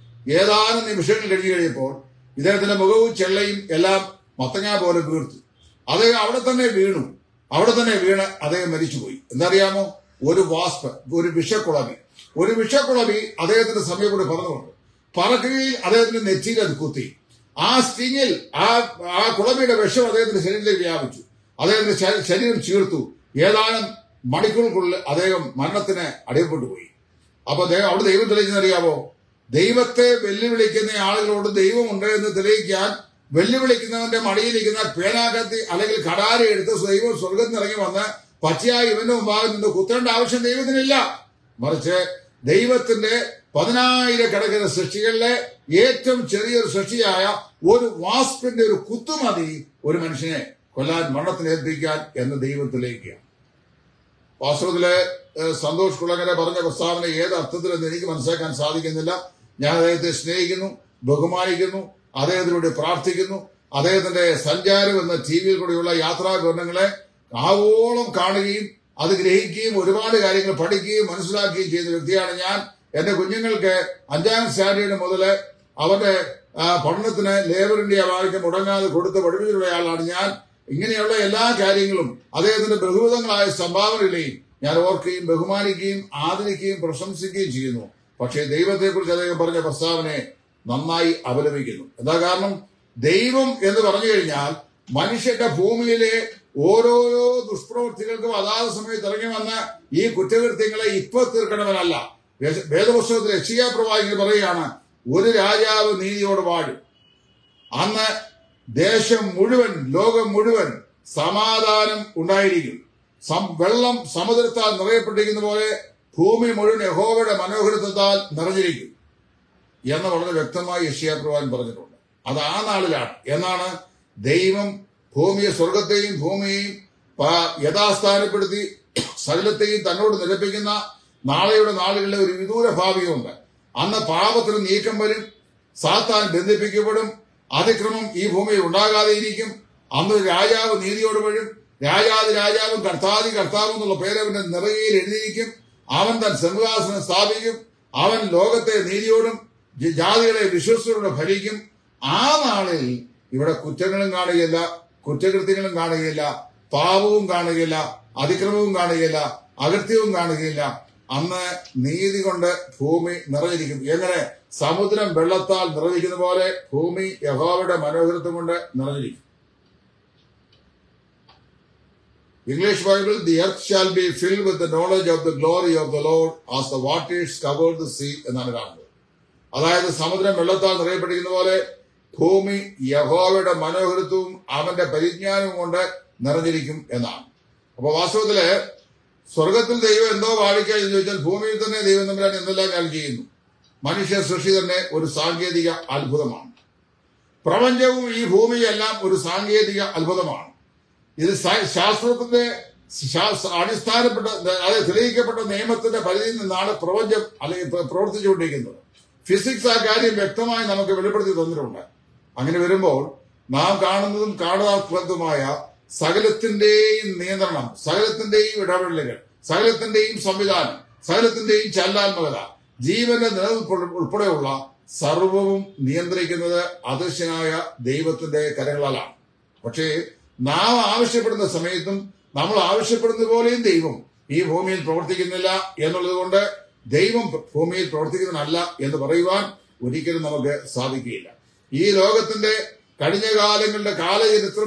ഏതാനും നിമിഷങ്ങൾ കഴിഞ്ഞു കഴിയുമ്പോൾ ഇദ്ദേഹത്തിന്റെ മുഖവും ചെള്ളയും എല്ലാം മത്തങ്ങ പോലെ വീർത്തു അദ്ദേഹം അവിടെ തന്നെ വീണു അവിടെ തന്നെ വീണ് അദ്ദേഹം മരിച്ചുപോയി എന്തറിയാമോ ഒരു വാസ്പ് ഒരു വിഷക്കുളവി ഒരു വിഷക്കുളവി അദ്ദേഹത്തിന്റെ സമയം കൂടി പറന്നുകൊണ്ട് പറക്കുകയിൽ അദ്ദേഹത്തിന്റെ നെറ്റിയിൽ അത് കുത്തി ആ സ്റ്റിങ്ങിൽ ആ ആ കുളവിയുടെ വിഷം അദ്ദേഹത്തിന്റെ ശരീരത്തിലേക്ക് വ്യാപിച്ചു അദ്ദേഹത്തിന്റെ ശ- ശരീരം ചീർത്തു ഏതാനും മണിക്കൂറുകൾക്കുള്ളിൽ അദ്ദേഹം മരണത്തിന് അടിയപ്പെട്ടു പോയി അപ്പൊ ദൈവം അവിടെ ദൈവം തെളിയിച്ചെന്നറിയാമോ ദൈവത്തെ വെല്ലുവിളിക്കുന്ന ആളുകളോട് ദൈവമുണ്ട് എന്ന് തെളിയിക്കാൻ വെല്ലുവിളിക്കുന്നവന്റെ മടിയിലിരിക്കുന്ന പേനാകത്തി അല്ലെങ്കിൽ കടാര എടുത്ത് ദൈവം സ്വർഗത്തിൽ ഇറങ്ങി വന്ന് പച്ചയായി ഇവന്റെ മുമ്പാകെ നിന്ന് കുത്തേണ്ട ആവശ്യം ദൈവത്തിനില്ല മറിച്ച് ദൈവത്തിന്റെ പതിനായിരക്കണക്കിന് സൃഷ്ടികളിലെ ഏറ്റവും ചെറിയൊരു സൃഷ്ടിയായ ഒരു വാസ്പിന്റെ ഒരു കുത്തുമതി ഒരു മനുഷ്യനെ കൊല്ലാൻ മരണത്തിന് ഏൽപ്പിക്കാൻ എന്ന് ദൈവം തെളിയിക്കുക വാസ്തവത്തില് ഏഹ്, സന്തോഷ് കുളങ്ങര പറഞ്ഞ പ്രസ്താവന ഏത് അർത്ഥത്തിലെന്ന് എനിക്ക് മനസ്സിലാക്കാൻ സാധിക്കുന്നില്ല ഞാൻ അദ്ദേഹത്തെ സ്നേഹിക്കുന്നു ബഹുമാനിക്കുന്നു അദ്ദേഹത്തിലൂടെ പ്രാർത്ഥിക്കുന്നു അദ്ദേഹത്തിന്റെ സഞ്ചാരം എന്ന ടി വിയിൽ കൂടെയുള്ള യാത്രാ വിവരണങ്ങളെ ആവോളം കാണുകയും അത് ഗ്രഹിക്കുകയും ഒരുപാട് കാര്യങ്ങൾ പഠിക്കുകയും മനസ്സിലാക്കുകയും ചെയ്യുന്ന വ്യക്തിയാണ് ഞാൻ എന്റെ കുഞ്ഞുങ്ങൾക്ക് അഞ്ചാം സ്റ്റാൻഡേർഡ് മുതൽ അവരുടെ ആ, പഠനത്തിന് ലേബർ ഇന്ത്യ വാഴ്ച മുടങ്ങാതെ കൊടുത്ത് പഠിപ്പിച്ചിട്ടുള്ള ആളാണ് ഞാൻ ഇങ്ങനെയുള്ള എല്ലാ കാര്യങ്ങളും അദ്ദേഹത്തിന്റെ ബഹുവിധങ്ങളായ സംഭാവനകളെയും ഞാൻ ഓർക്കുകയും ബഹുമാനിക്കുകയും ആദരിക്കുകയും പ്രശംസിക്കുകയും ചെയ്യുന്നു പക്ഷേ ദൈവത്തെക്കുറിച്ച് അദ്ദേഹം പറഞ്ഞ പ്രസ്താവനയെ നന്നായി അപലപിക്കുന്നു എന്താ കാരണം ദൈവം എന്ന് പറഞ്ഞു കഴിഞ്ഞാൽ മനുഷ്യന്റെ ഭൂമിയിലെ ഓരോരോ ദുഷ്പ്രവൃത്തികൾക്കും അതാത് സമയത്ത് ഇറങ്ങി വന്ന് ഈ കുറ്റകൃത്യങ്ങളെ ഇപ്പൊ തീർക്കണവനല്ല വേദ- വേദപുസ്തകത്തിൽ രക്ഷിയാ പ്രവാചകൻ പറയുകയാണ് ഒരു രാജാവ് നീതിയോട് വാഴും അന്ന് ദേശം മുഴുവൻ ലോകം മുഴുവൻ സമാധാനം ഉണ്ടായിരിക്കും സം- വെള്ളം സമുദ്രത്താൽ നിറയപ്പെട്ടിരിക്കുന്ന പോലെ ഭൂമി മുഴുവൻ യഹോവയുടെ മനോഹരത്വത്താൽ നിറഞ്ഞിരിക്കും എന്ന് വളരെ വ്യക്തമായി യഷ്യാ പ്രവാൻ പറഞ്ഞിട്ടുണ്ട് അത് ആ നാളിലാണ് എന്നാണ് ദൈവം ഭൂമിയെ സ്വർഗത്തെയും ഭൂമിയെയും പ- യഥാസ്ഥാനപ്പെടുത്തി സകലത്തെയും തന്നോട് നിരപ്പിക്കുന്ന നാളെയുടെ നാളുകളിലെ ഒരു വിദൂര ഭാവിയുണ്ട് അന്ന് പാപത്തിന് നീക്കം വരും സാത്താൻ ബന്ധിപ്പിക്കപ്പെടും അതിക്രമം ഈ ഭൂമിയിൽ ഉണ്ടാകാതെ ഇരിക്കും അന്ന് രാജാവ് നീതിയോട് വഴും രാജാതി രാജാവും കർത്താതി കർത്താവും എന്നുള്ള പേര് അവന്റെ നിറകയിൽ എഴുതിയിരിക്കും അവൻ തൻ സിംഹാസനം സ്ഥാപിക്കും അവൻ ലോകത്തെ നീതിയോടും ജ- ജാതികളെ വിശ്വസത്തോടെ ഭരിക്കും ആ നാളിൽ ഇവിടെ കുറ്റങ്ങളും കാണുകയില്ല കുറ്റകൃത്യങ്ങളും കാണുകയില്ല പാപവും കാണുകയില്ല അതിക്രമവും കാണുകയില്ല അകൃത്യവും കാണുകയില്ല അന്ന് നീതി കൊണ്ട് ഭൂമി നിറഞ്ഞിരിക്കും എങ്ങനെ സമുദ്രം വെള്ളത്താൽ നിറഞ്ഞിരിക്കുന്ന പോലെ ഭൂമി യഹോവയുടെ മനോഹരത്വം കൊണ്ട് നിറഞ്ഞിരിക്കും English Bible the earth shall be filled with the knowledge of the glory of the Lord as the waters cover the sea എന്നാണ് കാണുന്നത് അതായത് സമുദ്രം വെള്ളത്താൽ നിറയപ്പെട്ടിരിക്കുന്ന പോലെ ഭൂമി യഹോവയുടെ മനോഹരത്വവും അവന്റെ പരിജ്ഞാനവും കൊണ്ട് നിറഞ്ഞിരിക്കും എന്നാണ് അപ്പൊ വാസ്തവത്തില് സ്വർഗത്തിൽ ദൈവം എന്തോ വാഴിക്കുക എന്ന് ചോദിച്ചാൽ ഭൂമിയിൽ തന്നെ ദൈവം തമ്മിലാണ് എന്തെല്ലാം കാര്യം ചെയ്യുന്നു മനുഷ്യ സൃഷ്ടി തന്നെ ഒരു സാങ്കേതിക അത്ഭുതമാണ് പ്രപഞ്ചവും ഈ ഭൂമിയെല്ലാം ഒരു സാങ്കേതിക അത്ഭുതമാണ് ഇത് സയ- ശാസ്ത്രത്തിന്റെ ശാസ്- അടിസ്ഥാനപ്പെട്ട അതായത് തെളിയിക്കപ്പെട്ട നിയമത്തിന്റെ പരിധിയിൽ നിന്നാണ് പ്രപഞ്ചം അല്ലെങ്കിൽ പ്ര- പ്രവർത്തിച്ചുകൊണ്ടിരിക്കുന്നത് ഫിസിക്സ് ആ കാര്യം വ്യക്തമായി നമുക്ക് വെളിപ്പെടുത്തി തന്നിട്ടുണ്ട് അങ്ങനെ വരുമ്പോൾ നാം കാണുന്നതും കാണാത്തതുമായ സകലത്തിന്റെയും നിയന്ത്രണം സകലത്തിന്റെയും ഇടപെടലുകൾ സകലത്തിന്റെയും സംവിധാനം സകലത്തിന്റെയും ചലനാത്മകത ജീവന്റെ നിലനിൽപ്പ് ഉൾപ്പെടെയുള്ള സർവവും നിയന്ത്രിക്കുന്നത് അദൃശ്യനായ ദൈവത്തിന്റെ കരങ്ങളാലാണ് പക്ഷേ നാം ആവശ്യപ്പെടുന്ന സമയത്തും നമ്മൾ ആവശ്യപ്പെടുന്ന പോലെയും ദൈവം ഈ ഭൂമിയിൽ പ്രവർത്തിക്കുന്നില്ല എന്നുള്ളത് കൊണ്ട് ദൈവം ഭൂമിയിൽ പ്രവർത്തിക്കുന്നതല്ല എന്ന് പറയുവാൻ ഒരിക്കലും നമുക്ക് സാധിക്കുകയില്ല ഈ ലോകത്തിന്റെ കഴിഞ്ഞ കാലങ്ങളുടെ കാലചരിത്രം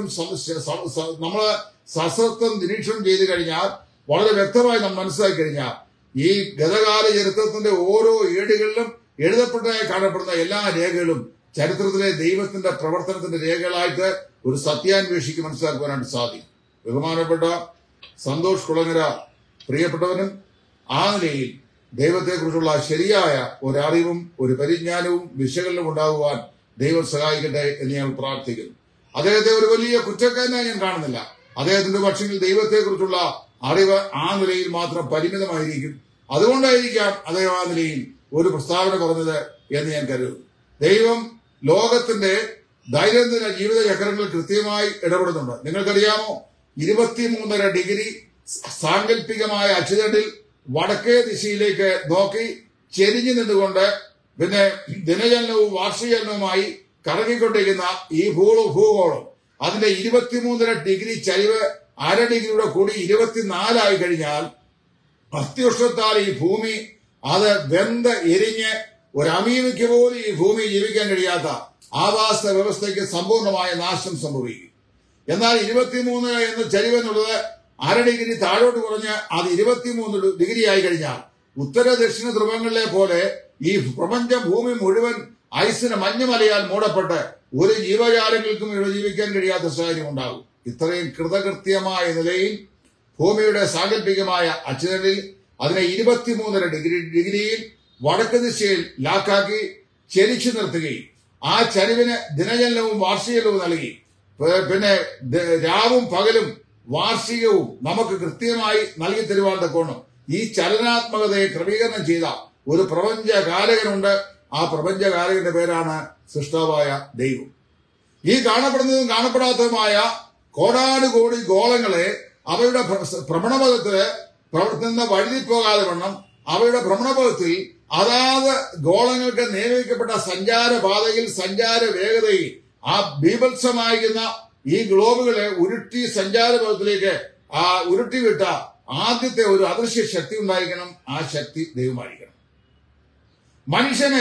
നമ്മൾ സശ്രദ്ധം നിരീക്ഷണം ചെയ്തു കഴിഞ്ഞാൽ വളരെ വ്യക്തമായി നാം മനസ്സിലാക്കി കഴിഞ്ഞാൽ ഈ ഗതകാല ചരിത്രത്തിന്റെ ഓരോ ഏടുകളിലും എഴുതപ്പെട്ടതായി കാണപ്പെടുന്ന എല്ലാ രേഖകളും ചരിത്രത്തിലെ ദൈവത്തിന്റെ പ്രവർത്തനത്തിന്റെ രേഖകളായിട്ട് ഒരു സത്യാന്വേഷിക്ക് മനസ്സിലാക്കുവാനായിട്ട് സാധിക്കും ബഹുമാനപ്പെട്ട സന്തോഷ് കുളങ്ങര പ്രിയപ്പെട്ടവനും ആ നിലയിൽ ദൈവത്തെക്കുറിച്ചുള്ള ശരിയായ ഒരറിവും ഒരു പരിജ്ഞാനവും വിശകലനവും ഉണ്ടാകുവാൻ ദൈവം സഹായിക്കട്ടെ എന്ന് ഞാൻ പ്രാർത്ഥിക്കുന്നു അദ്ദേഹത്തെ ഒരു വലിയ കുറ്റക്കാരനായി ഞാൻ കാണുന്നില്ല അദ്ദേഹത്തിന്റെ പക്ഷെങ്കിൽ ദൈവത്തെക്കുറിച്ചുള്ള അറിവ് ആ നിലയിൽ മാത്രം പരിമിതമായിരിക്കും അതുകൊണ്ടായിരിക്കാം അദ്ദേഹം ആ നിലയിൽ ഒരു പ്രസ്താവന പറഞ്ഞത് എന്ന് ഞാൻ കരുതുന്നു ദൈവം ലോകത്തിന്റെ ദൈനംദിന ജീവിത ചക്രങ്ങളിൽ കൃത്യമായി ഇടപെടുന്നുണ്ട് നിങ്ങൾക്കറിയാമോ ഇരുപത്തിമൂന്നര ഡിഗ്രി സാങ്കല്പികമായ അച്ചുതണ്ടിൽ വടക്കേ ദിശയിലേക്ക് നോക്കി ചെരിഞ്ഞു നിന്നുകൊണ്ട് പിന്നെ ദിനചലനവും വാർഷികചലനവുമായി കറങ്ങിക്കൊണ്ടിരിക്കുന്ന ഈ ഭൂള ഭൂഗോളം അതിന്റെ ഇരുപത്തിമൂന്നര ഡിഗ്രി ചരിവ് അര ഡിഗ്രിയുടെ കൂടി ഇരുപത്തിനാലായി കഴിഞ്ഞാൽ അത്യുഷ്ണത്താൽ ഈ ഭൂമി അത് വെന്ത് എരിഞ്ഞ് ഒരു അമീമിക്ക് പോലും ഈ ഭൂമി ജീവിക്കാൻ കഴിയാത്ത ആവാസ വ്യവസ്ഥയ്ക്ക് സമ്പൂർണമായ നാശം സംഭവിക്കും എന്നാൽ ഇരുപത്തിമൂന്ന് എന്ന ചരിവ് എന്നുള്ളത് അര ഡിഗ്രി താഴോട്ട് കുറഞ്ഞ് അത് ഇരുപത്തിമൂന്ന് ഡിഗ്രി ആയി കഴിഞ്ഞാൽ ഉത്തര ദക്ഷിണ ധ്രുവങ്ങളിലെ പോലെ ഈ പ്രപഞ്ച ഭൂമി മുഴുവൻ ഐസിന് മഞ്ഞുമലയാൽ മൂടപ്പെട്ട് ഒരു ജീവജാലങ്ങൾക്കും ഇവിടെ ജീവിക്കാൻ കഴിയാത്ത സാഹചര്യം ഉണ്ടാകും ഇത്രയും കൃതകൃത്യമായ നിലയിൽ ഭൂമിയുടെ സാങ്കല്പികമായ അച്ചുതണ്ടിൽ അതിനെ ഇരുപത്തിമൂന്നര ഡിഗ്രി ഡിഗ്രിയിൽ വടക്ക് ദിശയിൽ ലാക്കാക്കി ചെരിച്ചു നിർത്തുകയും ആ ചരിവിന് ദിനചലനവും വാർഷികലവും നൽകി പ- പിന്നെ ദ- രാവും പകലും വാർഷികവും നമുക്ക് കൃത്യമായി നൽകി തരുവാൻ തക്കോണം ഈ ചലനാത്മകതയെ ക്രമീകരണം ചെയ്ത ഒരു പ്രപഞ്ച കാരകനുണ്ട് ആ പ്രപഞ്ച കാരകന്റെ പേരാണ് സൃഷ്ടാവായ ദൈവം ഈ കാണപ്പെടുന്നതും കാണപ്പെടാത്തതുമായ കോടാനുകോടി ഗോളങ്ങളെ അവയുടെ ഭ്ര- ഭ്രമണപഥത്തില് പ്രവർത്തുന്ന വഴുതിപ്പോകാതെ വണ്ണം അവയുടെ ഭ്രമണപഥത്തിൽ അതാത് ഗോളങ്ങൾക്ക് നിയമിക്കപ്പെട്ട സഞ്ചാരപാതയിൽ സഞ്ചാര വേഗതയിൽ ആ ബീഭത്സമായിരിക്കുന്ന ഈ ഗ്ലോബുകളെ ഉരുട്ടി സഞ്ചാരപഥത്തിലേക്ക് ആ ഉരുട്ടിവിട്ട ആദ്യത്തെ ഒരു അദൃശ്യ ശക്തി ഉണ്ടായിരിക്കണം ആ ശക്തി ദൈവമായിരിക്കണം മനുഷ്യന്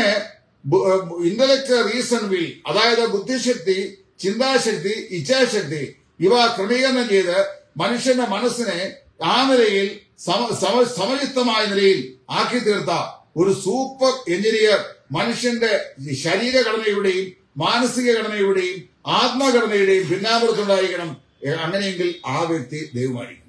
ഇന്റലക്ട് റീസൺ വിൽ അതായത് ബുദ്ധിശക്തി ചിന്താശക്തി ഇച്ഛാശക്തി ഇവ ക്രമീകരണം ചെയ്ത് മനുഷ്യന്റെ മനസ്സിനെ ആ നിലയിൽ സമ- സമ- സമയുക്തമായ നിലയിൽ ആക്കി തീർത്ത ഒരു സൂപ്പർ എഞ്ചിനീയർ മനുഷ്യന്റെ ശരീരഘടനയുടെയും മാനസിക ഘടനയുടെയും ആത്മഘടനയുടെയും പിന്നാമ്പുറത്തുണ്ടായിരിക്കണം ഏ, അങ്ങനെയെങ്കിൽ ആ വ്യക്തി ദൈവമായിരിക്കും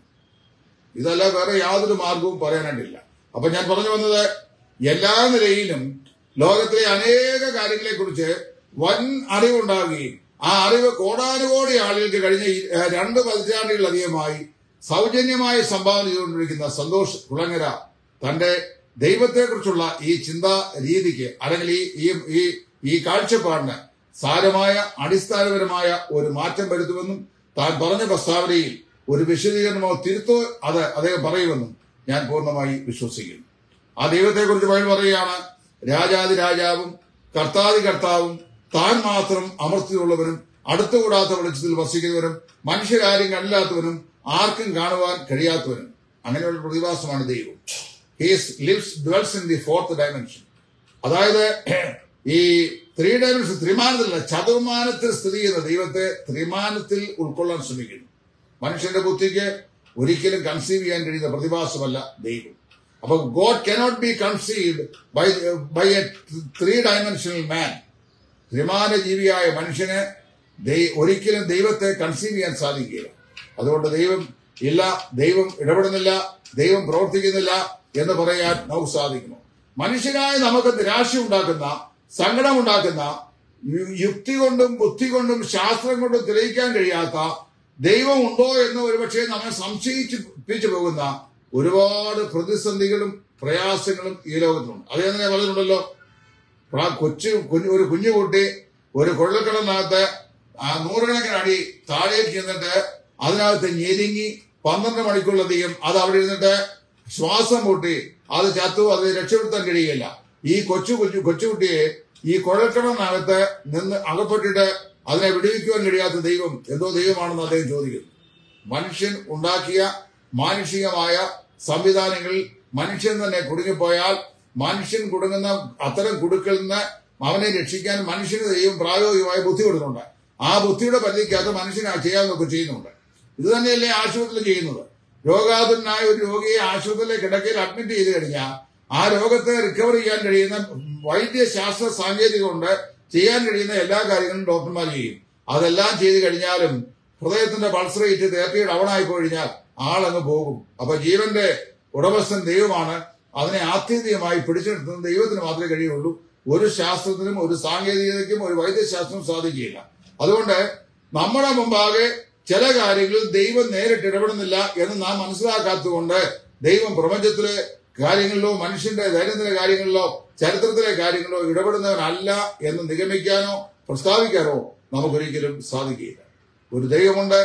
ഇതല്ല വേറെ യാതൊരു മാർഗവും പറയാനായിട്ടില്ല അപ്പൊ ഞാൻ പറഞ്ഞു വന്നത് എല്ലാ നിലയിലും ലോകത്തിലെ അനേക കാര്യങ്ങളെ കുറിച്ച് വൻ അറിവുണ്ടാവുകയും ആ അറിവ് കോടാനുകോടി ആളുകൾക്ക് കഴിഞ്ഞ ഈ, ഏ, രണ്ട് പതിറ്റാണ്ടുകളിലധികമായി സൗജന്യമായി സംഭാവന ചെയ്തുകൊണ്ടിരിക്കുന്ന സന്തോഷ് കുളങ്ങര തന്റെ ദൈവത്തെക്കുറിച്ചുള്ള ഈ ചിന്താ രീതിക്ക് അല്ലെങ്കിൽ ഈ ഈ- ഈ ഈ കാഴ്ചപ്പാടിന് സാരമായ അടിസ്ഥാനപരമായ ഒരു മാറ്റം വരുത്തുമെന്നും താൻ പറഞ്ഞ പ്രസ്താവനയിൽ ഒരു വിശദീകരണമോ തിരുത്തോ അത് അദ്ദേഹം പറയുമെന്നും ഞാൻ പൂർണ്ണമായി വിശ്വസിക്കുന്നു ആ ദൈവത്തെക്കുറിച്ച് ബൈബിൾ പറയുകയാണ് രാജാതി രാജാവും കർത്താതി കർത്താവും താൻ മാത്രം അമർത്തിയുള്ളവനും അടുത്തുകൂടാത്ത വെളിച്ചത്തിൽ വസിക്കുന്നവനും മനുഷ്യരാരും കണ്ടില്ലാത്തവനും ആർക്കും കാണുവാൻ കഴിയാത്തവനും അങ്ങനെയുള്ള പ്രതിഭാസമാണ് ദൈവം he's lives dwells in the fourth dimension അതായത് ഈ ത്രീ ഡയമെൻഷൻ ത്രിമാനത്തിലല്ല ചതുർമാനത്തിൽ സ്ഥിതി ചെയ്യുന്ന ദൈവത്തെ ത്രിമാനത്തിൽ ഉൾക്കൊള്ളാൻ ശ്രമിക്കുന്നു മനുഷ്യന്റെ ബുദ്ധിക്ക് ഒരിക്കലും കൺസീവ് ചെയ്യാൻ കഴിയുന്ന പ്രതിഭാസമല്ല ദൈവം അപ്പൊ God cannot be conceived by by a three dimensional man ത്രിമാന ജീവിയായ മനുഷ്യന് ദൈ- ഒരിക്കലും ദൈവത്തെ കൺസീവ് ചെയ്യാൻ സാധിക്കില്ല അതുകൊണ്ട് ദൈവം ഇല്ല ദൈവം ഇടപെടുന്നില്ല ദൈവം പ്രവർത്തിക്കുന്നില്ല എന്ന് പറയാൻ നമുക്ക് സാധിക്കുമോ മനുഷ്യനായ നമുക്ക് നിരാശ ഉണ്ടാക്കുന്ന സങ്കടമുണ്ടാക്കുന്ന യു- യുക്തി കൊണ്ടും ബുദ്ധി കൊണ്ടും ശാസ്ത്രം കൊണ്ടും തെളിയിക്കാൻ കഴിയാത്ത ദൈവം ഉണ്ടോ എന്ന് ഒരുപക്ഷെ നമ്മെ സംശയിപ്പിച്ചു പോകുന്ന ഒരുപാട് പ്രതിസന്ധികളും പ്രയാസങ്ങളും ഈ ലോകത്തിലുണ്ട് അത് ഞാൻ തന്നെ പറഞ്ഞിട്ടുണ്ടല്ലോ ആ കൊച്ചു കുഞ്ഞ് ഒരു കുഞ്ഞു കുട്ടി ഒരു കുഴൽക്കിണറിനകത്ത് ആ നൂറുകണക്കിന് അടി താഴേക്ക് ചെന്നിട്ട് അതിനകത്ത് ഞെരുങ്ങി പന്ത്രണ്ട് മണിക്കൂറിലധികം അത് അവിടെ ഇരുന്നിട്ട് ശ്വാസം മുട്ടി അത് ചത്തു അത് രക്ഷപ്പെടുത്താൻ കഴിയില്ല ഈ കൊച്ചു കൊച്ചു കൊച്ചുകുട്ടിയെ ഈ കുഴൽക്കിണറിനകത്ത് നിന്ന് അകപ്പെട്ടിട്ട് അതിനെ വിടുവിക്കുവാൻ കഴിയാത്ത ദൈവം എന്തോ ദൈവമാണെന്ന് അദ്ദേഹം ചോദിക്കുന്നു മനുഷ്യൻ ഉണ്ടാക്കിയ മാനുഷികമായ സംവിധാനങ്ങളിൽ മനുഷ്യൻ തന്നെ കുടുങ്ങിപ്പോയാൽ മനുഷ്യൻ കുടുങ്ങുന്ന അത്തരം കുടുക്കിൽ നിന്ന് അവനെ രക്ഷിക്കാൻ മനുഷ്യന് ദൈവം പ്രായോഗികമായ ബുദ്ധി കൊടുക്കുന്നുണ്ട് ആ ബുദ്ധിയുടെ പരിധിക്കകത്ത് മനുഷ്യന് ചെയ്യാവുന്നതൊക്കെ ചെയ്യുന്നുണ്ട് ഇത് തന്നെയല്ലേ ആശുപത്രിയിൽ ചെയ്യുന്നത് രോഗാതുരനായ ഒരു രോഗിയെ ആശുപത്രിയിലെ കിടക്കയിൽ അഡ്മിറ്റ് ചെയ്ത് കഴിഞ്ഞാൽ ആ രോഗത്തെ റിക്കവർ ചെയ്യാൻ കഴിയുന്ന വൈദ്യശാസ്ത്ര സാങ്കേതിക കൊണ്ട് ചെയ്യാൻ കഴിയുന്ന എല്ലാ കാര്യങ്ങളും ഡോക്ടർമാർ ചെയ്യും അതെല്ലാം ചെയ്ത് കഴിഞ്ഞാലും ഹൃദയത്തിന്റെ പൾസ് റേറ്റ് തേർട്ടി ഡൗൺ ആയി കഴിഞ്ഞാൽ ആളങ്ങ് പോകും അപ്പൊ ജീവന്റെ ഉടമസ്ഥൻ ദൈവമാണ് അതിനെ ആത്യന്തികമായി പിടിച്ചെടുത്തുന്നത് ദൈവത്തിന് മാത്രമേ കഴിയുള്ളൂ ഒരു ശാസ്ത്രത്തിനും ഒരു സാങ്കേതികതയ്ക്കും ഒരു വൈദ്യശാസ്ത്രവും സാധിക്കുകയില്ല അതുകൊണ്ട് നമ്മുടെ മുമ്പാകെ ചില കാര്യങ്ങളിൽ ദൈവം നേരിട്ട് ഇടപെടുന്നില്ല എന്ന് നാം മനസ്സിലാക്കാത്തതുകൊണ്ട് ദൈവം പ്രപഞ്ചത്തിലെ കാര്യങ്ങളിലോ മനുഷ്യന്റെ ദൈനംദിന കാര്യങ്ങളിലോ ചരിത്രത്തിലെ കാര്യങ്ങളിലോ ഇടപെടുന്നവനല്ല എന്ന് നിഗമിക്കാനോ പ്രസ്താവിക്കാനോ നമുക്കൊരിക്കലും സാധിക്കുകയില്ല ഒരു ദൈവമുണ്ട്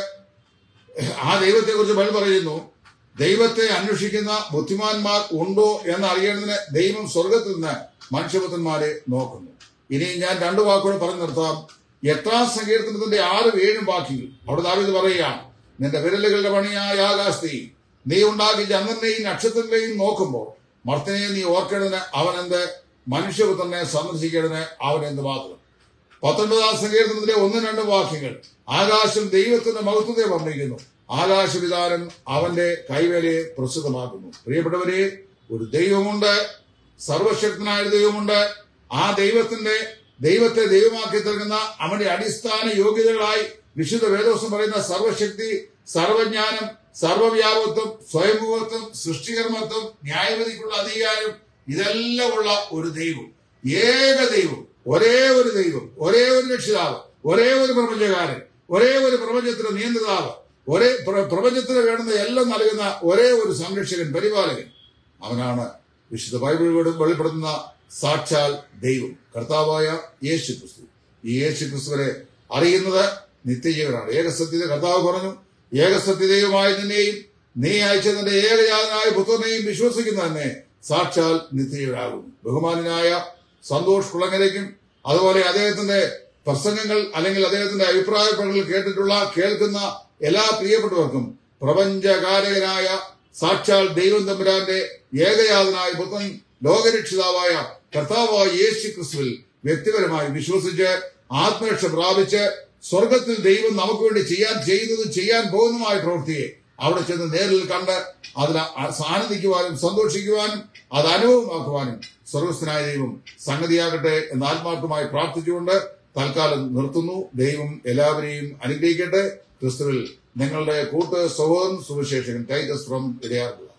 ആ ദൈവത്തെക്കുറിച്ച് ബൈബിൾ പറയുന്നു ദൈവത്തെ അന്വേഷിക്കുന്ന ബുദ്ധിമാന്മാർ ഉണ്ടോ എന്ന് അറിയേണ്ടതിന് ദൈവം സ്വർഗത്തിൽ നിന്ന് മനുഷ്യപുത്രന്മാരെ നോക്കുന്നു ഇനി ഞാൻ രണ്ടു വാക്കുകൾ പറഞ്ഞു നിർത്താം എട്ടാം സങ്കീർത്തനത്തിന്റെ ആറും ഏഴും വാക്യങ്ങൾ അവിടെ ദാവീദ് പറയുകയാണ് നിന്റെ വിരലുകളുടെ പണിയായ ആകാശത്തെയും നീ ഉണ്ടാക്കി ചന്ദ്രനെയും നക്ഷത്രങ്ങളെയും നോക്കുമ്പോൾ മർത്തനെ നീ ഓർക്കേണ്ടതിന് അവനെന്ത് മനുഷ്യപുത്രനെ സന്ദർശിക്കേണ്ടതിന് അവനെന്ത് മാത്രം പത്തൊൻപതാം സങ്കീർത്തനത്തിലെ ഒന്നും രണ്ടും വാക്യങ്ങൾ ആകാശം ദൈവത്തിന്റെ മഹത്വത്തെ വർണ്ണിക്കുന്നു ആകാശവിധാനം അവന്റെ കൈവേലയെ പ്രസ്തുതമാക്കുന്നു പ്രിയപ്പെട്ടവരെ ഒരു ദൈവമുണ്ട് സർവശക്തനായ ഒരു ദൈവമുണ്ട് ആ ദൈവത്തിന്റെ ദൈവത്തെ ദൈവമാക്കി തീർക്കുന്ന അവന്റെ അടിസ്ഥാന യോഗ്യതകളായി വിശുദ്ധ വേദോസം പറയുന്ന സർവശക്തി സർവജ്ഞാനം സർവവ്യാപത്വം സ്വയംഭൂവത്വം സൃഷ്ടികർമ്മത്വം ന്യായവിധിക്കുള്ള അധികാരം ഇതെല്ലാം ഉള്ള ഒരു ദൈവം ഏക ദൈവം ഒരേ ഒരു ദൈവം ഒരേ ഒരു രക്ഷിതാവ് ഒരേ ഒരു പ്രപഞ്ചകാരൻ ഒരേ ഒരു പ്രപഞ്ചത്തിന്റെ നിയന്ത്രിതാവ് ഒരേ പ്ര- പ്രപഞ്ചത്തിന് വേണ്ടുന്ന എല്ലാം നൽകുന്ന ഒരേ ഒരു സംരക്ഷകൻ പരിപാലകൻ അവനാണ് വിശുദ്ധ ബൈബിൾ വെളി- വെളിപ്പെടുത്തുന്ന സാക്ഷാൽ ദൈവം കർത്താവായ യേശു ക്രിസ്തു ഈ യേശു ക്രിസ്തുവിനെ അറിയുന്നത് നിത്യജീവനാണ് ഏകസത്യത കർത്താവ് പറഞ്ഞു ഏകസത്യതയുമായ നിന്നെയും നീ അയച്ചതിന്റെ ഏകജാതനായ പുത്രനെയും വിശ്വസിക്കുന്ന തന്നെ സാക്ഷാൽ നിത്യജീവനാകും ബഹുമാനായ സന്തോഷ് കുളങ്ങരയ്ക്കും അതുപോലെ അദ്ദേഹത്തിന്റെ പ്രസംഗങ്ങൾ അല്ലെങ്കിൽ അദ്ദേഹത്തിന്റെ അഭിപ്രായപ്പെടൽ കേട്ടിട്ടുള്ള കേൾക്കുന്ന എല്ലാ പ്രിയപ്പെട്ടവർക്കും പ്രപഞ്ചകാരകനായ സാക്ഷാൽ ദൈവം തമ്പുരാന്റെ ഏകയാതനായ പുത്രൻ ലോകരക്ഷിതാവായ കർത്താവായ യേശു ക്രിസ്തുവിൽ വ്യക്തിപരമായി വിശ്വസിച്ച് ആത്മരക്ഷ പ്രാപിച്ച് സ്വർഗത്തിൽ ദൈവം നമുക്ക് വേണ്ടി ചെയ്യാൻ ചെയ്യുന്നതും ചെയ്യാൻ പോകുന്നതുമായ പ്രവൃത്തിയെ അവിടെ ചെന്ന് നേരിൽ കണ്ട് അതിൽ ആനന്ദിക്കുവാനും സന്തോഷിക്കുവാനും അത് അനുഭവമാക്കുവാനും സ്വർഗസ്ഥനായ ദൈവം സംഗതിയാകട്ടെ എന്ന് ആത്മാർത്ഥമായി പ്രാർത്ഥിച്ചുകൊണ്ട് തൽക്കാലം നിർത്തുന്നു ദൈവം എല്ലാവരെയും അനുഗ്രഹിക്കട്ടെ ക്രിസ്തുവിൽ നിങ്ങളുടെ കൂട്ട് സഹോദരൻ സുവിശേഷകൻ ടൈറ്റസ് ഫ്രം ഇടയാറുക